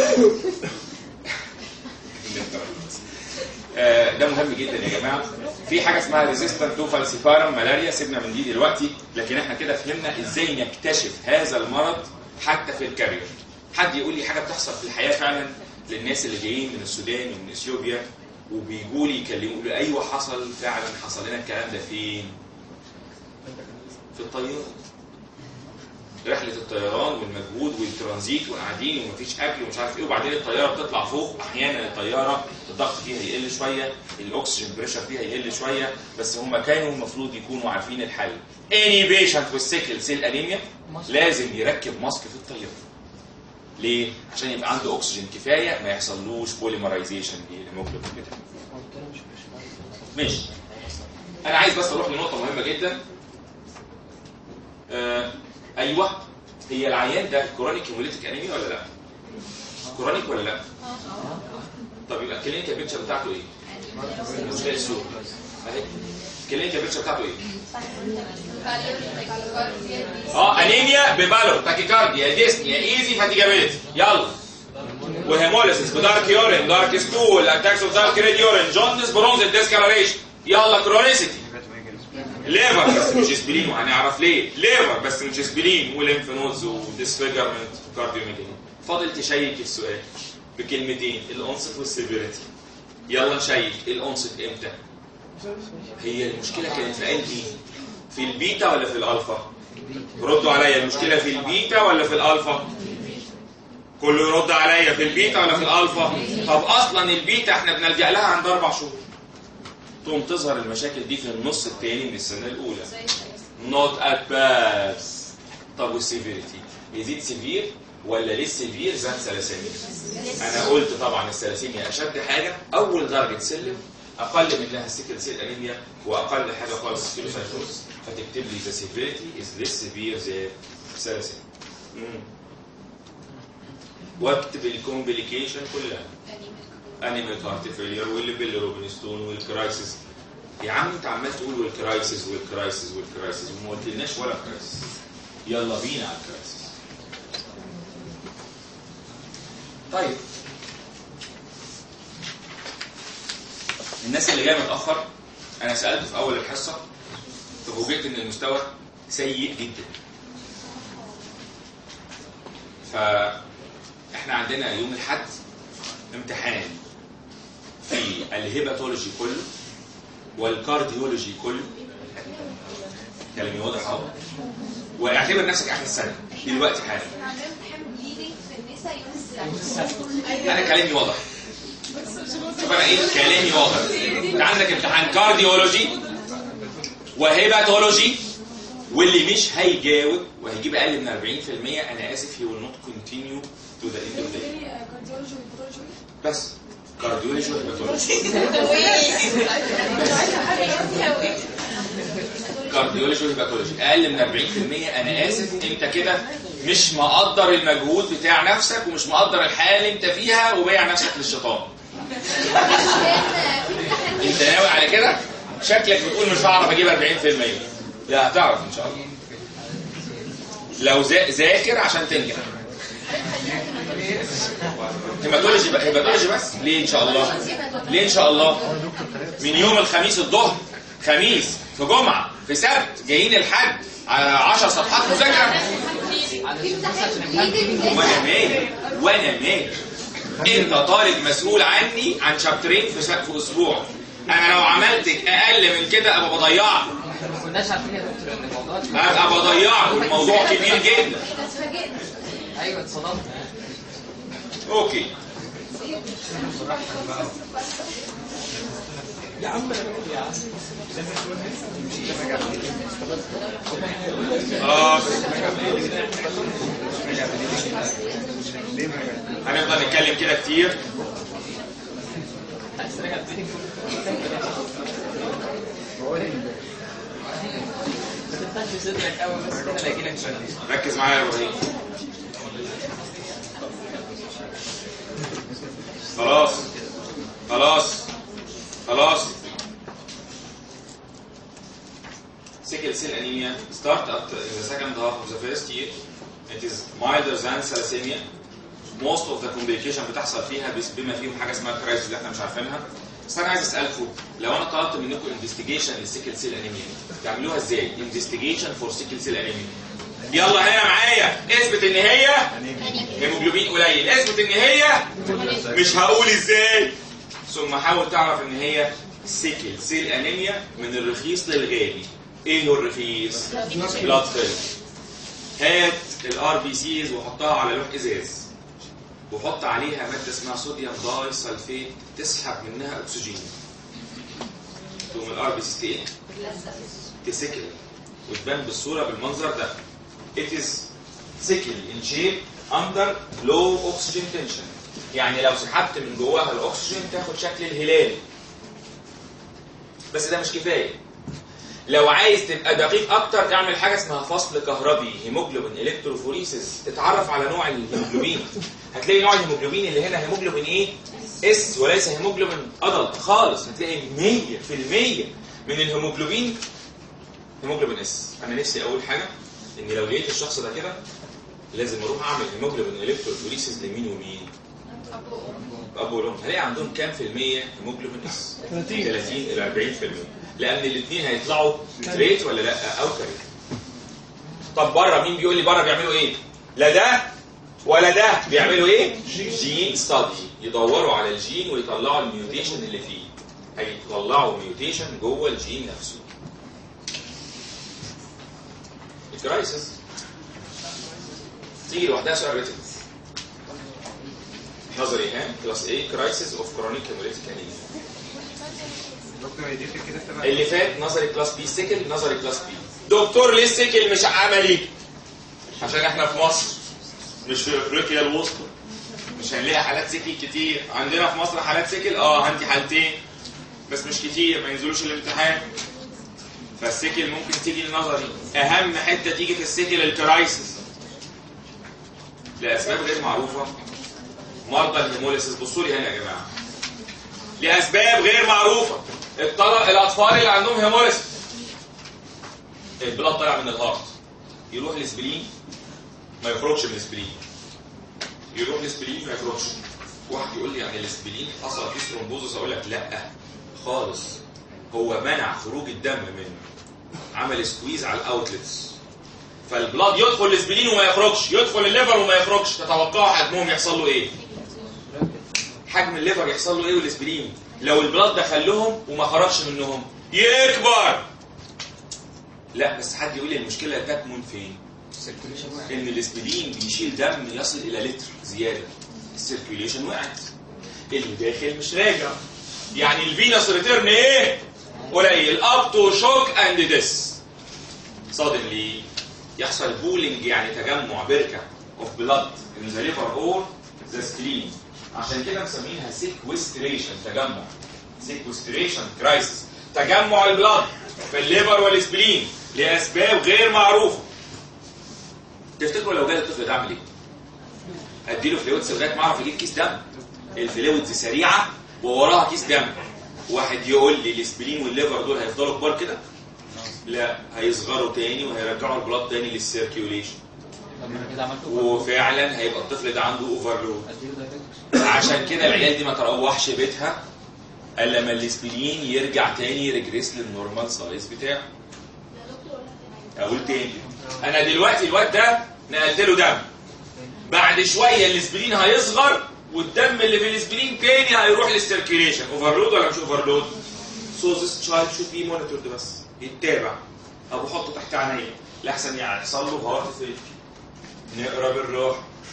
آه، ده مهم جدا يا جماعه في حاجه اسمها ريزيستنت تو فالسيفارم ملاريا سيبنا من دي دلوقتي لكن احنا كده فهمنا ازاي نكتشف هذا المرض حتى في الكارير حد يقول لي حاجه بتحصل في الحياه فعلا للناس اللي جايين من السودان ومن اثيوبيا وبيجوا لي يكلموا يقولوا ايوه حصل فعلا حصل لنا الكلام ده فين؟ في الطياره رحله الطيران والمجهود والترانزيت وقاعدين ومفيش اكل ومش عارف ايه وبعدين الطياره بتطلع فوق احيانا الطياره الضغط فيها يقل شويه الاكسجين بريشر فيها يقل شويه بس هم كانوا المفروض يكونوا عارفين الحل اني بيشنت والسيكل سيل انيميا لازم يركب ماسك في الطياره ليه؟ عشان يبقى عنده اكسجين كفايه ما يحصلوش بوليمرايزيشن للهيموجلوبين بتاعه ماشي انا عايز بس اروح لنقطه مهمه جدا آه ايوه هي العيان ده كورونيك هيموليتيك انيميا ولا لا؟ كورونيك ولا لا؟ طب يبقى الكلينيكال بيكتشر بتاعته ايه؟ زي السوق اهي الكلينيكال بيكتشر بتاعته ايه؟ اه انيميا ببالور تاكيكارديا ديسنيا ايزي فاتيجابيلتي يلا وهيموليسيس بدارك يورين دارك ستول اتاكس اوف دارك ريد يورين جوندس برونز ديسكالريشن يلا كرونيسيتي ليفر بس مش اسبرين وهنعرف ليه ليفر بس مش اسبرين وليمف نودز وديسفيجرمنت وكارديوميجالي فاضل تشيك السؤال بكلمتين الانست والسيفيريتي يلا نشيك الانست امتى هي المشكله كانت في انهي في البيتا ولا في الالفا ردوا عليا المشكله في البيتا ولا في الالفا كله يرد عليا في البيتا ولا في الالفا طب اصلا البيتا احنا بنلجا لها عند اربع شهور تقوم تظهر المشاكل دي في النص الثاني من السنه الاولى نوت ات باس طب والسيفيريتي يزيد سيفير ولا ليه سيفير زاد سلاسيميا انا قلت طبعا السلاسيميا اشد حاجه اول درجه سلم اقل منها السيكل سيل انيميا واقل حاجه خالص سكيلوسايتوز فتكتب لي ذا سيفيريتي از ليس سيفير زي سلاسيميا مم. واكتب الكومبليكيشن كلها انيميك هارت فيلير والبيلروبينستون والكرايسيس يا عم انت عمال تقول والكرايسيس والكرايسيس والكرايسيس وما قلتلناش ولا كرايسيس يلا بينا على الكرايسيس طيب الناس اللي جايه متاخر انا سالت في اول الحصه ففوجئت ان المستوى سيء جدا فاحنا عندنا يوم الاحد امتحان في الهيباتولوجي كله والكارديولوجي كله كلامي واضح اهو واعتبر نفسك اخر السنه دلوقتي حالا احنا عندنا امتحان بليدنج في النساء يوم السبت انا كلامي واضح شوف انا ايه كلامي واضح انت عندك امتحان كارديولوجي وهيباتولوجي واللي مش هيجاوب وهيجيب اقل من 40% انا اسف he will not continue to the end of the day بس كارديولوجي وهيباتولوجي كارديولوجي وهيباتولوجي اقل من 40% انا اسف انت كده مش مقدر المجهود بتاع نفسك ومش مقدر الحياه اللي انت فيها وبايع نفسك للشيطان انت ناوي على كده شكلك بتقول مش هعرف اجيب 40% لا هتعرف ان شاء الله لو ذا- ذاكر عشان تنجح هيباتولوجي بقى- هيباتولوجي بس ليه ان شاء الله ليه ان شاء الله من يوم الخميس الظهر خميس في جمعه في سبت جايين الحد على 10 صفحات مذاكره وانا مالي وانا مالي انت طالب مسؤول عني عن شابترين في شا- في اسبوع انا لو عملت اقل من كده ابقى بضيعك احنا ما كناش عارفين يا دكتور ان الموضوع ابقى بضيعك الموضوع كبير جدا ايوه اتصدمت اوكي خلاص هنفضل نتكلم كده كتير عايز تراجع الدنيا ما تفتحش صدرك قوي بس كده لا يجيلك شلل ركز معايا يا ابراهيم خلاص خلاص خلاص sickle cell anemia start at the second half of the first year it is milder than thalassemia most of the complication بتحصل فيها بس- بما فيهم حاجه اسمها كرايسيس اللي احنا مش عارفينها بس انا عايز اسالكم لو انا طلبت منكم انفستيجيشن للسيكل سيل انيميا تعملوها ازاي؟ انفستيجيشن فور سيكل سيل انيميا يلا هنا معايا اثبت ان هي هيموجلوبين قليل اثبت ان هي مش هقول ازاي ثم حاول تعرف ان هي سيكل سيل انيميا من الرخيص للغالي ايه هو الرخيص؟ بلاد فيلم هات الار بي سيز وحطها على لوح ازاز وحط عليها ماده اسمها صوديوم داي سلفيت تسحب منها اكسجين تقوم الار بي سيز ايه؟ تسكل وتبان بالصوره بالمنظر ده it is sickle in shape under low oxygen tension يعني لو سحبت من جواها الاكسجين تاخد شكل الهلال بس ده مش كفايه لو عايز تبقى دقيق اكتر اعمل حاجه اسمها فصل كهربي هيموجلوبين الكتروفوريسيس تتعرف على نوع الهيموجلوبين هتلاقي نوع الهيموجلوبين اللي هنا هيموجلوبين ايه اس وليس هيموجلوبين ادلت خالص هتلاقي 100% من الهيموجلوبين هيموجلوبين اس انا نفسي اول حاجه ان لو لقيت الشخص ده كده لازم اروح اعمل هيموجلوبين الكتروفوريسيس لمين ومين اب والام هلاقي عندهم كام في المية هيموجلوبين اس 30 الى 40% لان الاثنين هيطلعوا تريت ولا لا او كاريت طب بره مين بيقول لي بره بيعملوا ايه لا ده ولا ده بيعملوا ايه جين ستادي يدوروا على الجين ويطلعوا الميوتيشن اللي فيه هيطلعوا ميوتيشن جوه الجين نفسه الكرايسيس تيجي لوحدها سؤال ريتن نظري ها كلاس A كرايسيس اوف كرونيك هيموليتيك انيميا دكتور هي دي كده تبع اللي فات نظري كلاس بي سيكل نظري كلاس بي دكتور ليه السيكل مش عملي عشان احنا في مصر مش في افريقيا الوسطى مش هنلاقي حالات سيكل كتير عندنا في مصر حالات سيكل اه عندي حالتين بس مش كتير ما ينزلوش الامتحان فالسيكل ممكن تيجي لنظري اهم حته تيجي في السيكل الكرايسيس لاسباب غير معروفه مرضى الهيموليسيس بصوا لي هنا يا جماعه لاسباب غير معروفه الطلب الاطفال اللي عندهم هيموليسيس البلاد طالع من الهارت يروح الاسبلين ما يخرجش من الاسبلين يروح الاسبلين ما يخرجش واحد يقول لي يعني الاسبلين حصل فيه ثرومبوزس اقول لك لا خالص هو منع خروج الدم منه عمل سكويز على الاوتلتس فالبلاد يدخل الاسبلين وما يخرجش يدخل الليفر وما يخرجش تتوقعوا حجمهم يحصل له ايه حجم الليفر يحصل له ايه والاسبرين لو البلاد دخل لهم وما خرجش منهم يكبر لا بس حد يقول لي المشكله تكمن فين السيركيوليشن واحد ان الاسبرين بيشيل دم يصل الى لتر زياده السيركيوليشن وقعت اللي داخل مش راجع يعني الفينس ريتيرن ايه قليل اب تو شوك اند ديس suddenly يحصل بولينج يعني تجمع بركه اوف بلاد ان ذا ليفر اور ذا سكرين عشان كده مسمينها سيكوستريشن تجمع سيكوستريشن كرايسيس تجمع البلاد في الليفر والسبلين لاسباب غير معروفه تفتكروا لو جالي الطفل ده اعمل ايه؟ اديله فلويدز لغايه ما اعرف اجيب كيس دم الفلويدز سريعه ووراها كيس دم واحد يقول لي الاسبرين والليفر دول هيفضلوا كبار كده لا هيصغروا تاني وهيرجعوا البلاد تاني للسيركيوليشن لما انا كده عملت وفعلا هيبقى الطفل ده عنده اوفرلود اديله دايركت عشان كده العيال دي ما تروحش بيتها الا لما الاسبرين يرجع تاني ريجريس للنورمال سايز بتاعه اقول تاني انا دلوقتي الواد ده نقلت له دم بعد شويه الاسبرين هيصغر والدم اللي في الاسبرين تاني هيروح للسيركيليشن اوفرلود ولا مش اوفرلود سو ذس تشايلد شود بي مونيتورد بس يتابع او احطه تحت عينيا لاحسن يحصل له هارت فيل نقرا بالروح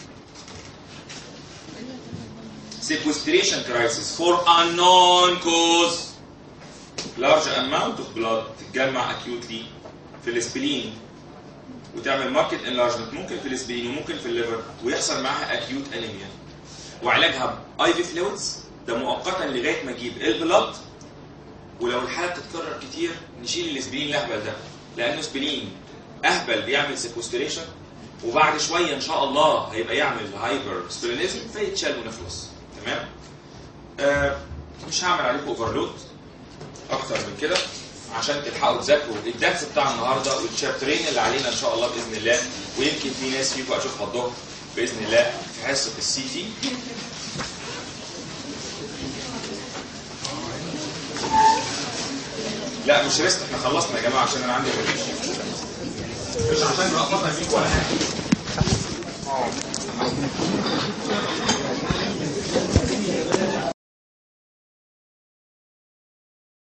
sequestration crisis for unknown cause large amount of blood تتجمع acutely في الاسبلين وتعمل ماركت انلارجمنت ممكن في الاسبلين وممكن في الليفر ويحصل معاها acute انيميا وعلاجها اي في فلويدز ده مؤقتا لغايه ما اجيب البلد ولو الحاله بتتكرر كتير نشيل الاسبلين الاهبل ده لانه اسبلين اهبل بيعمل سيكوستريشن وبعد شويه ان شاء الله هيبقى يعمل هايبر سبلينيزم فيتشال ونخلص تمام آه مش هعمل عليكم اوفرلود اكتر من كده عشان تلحقوا تذاكروا الدرس بتاع النهارده والشابترين اللي علينا ان شاء الله باذن الله ويمكن في ناس فيكم اشوفها الظهر باذن الله في حصه السي تي لا مش ريست احنا خلصنا يا جماعه عشان انا عندي مش عشان رقبتها فيك ولا حاجه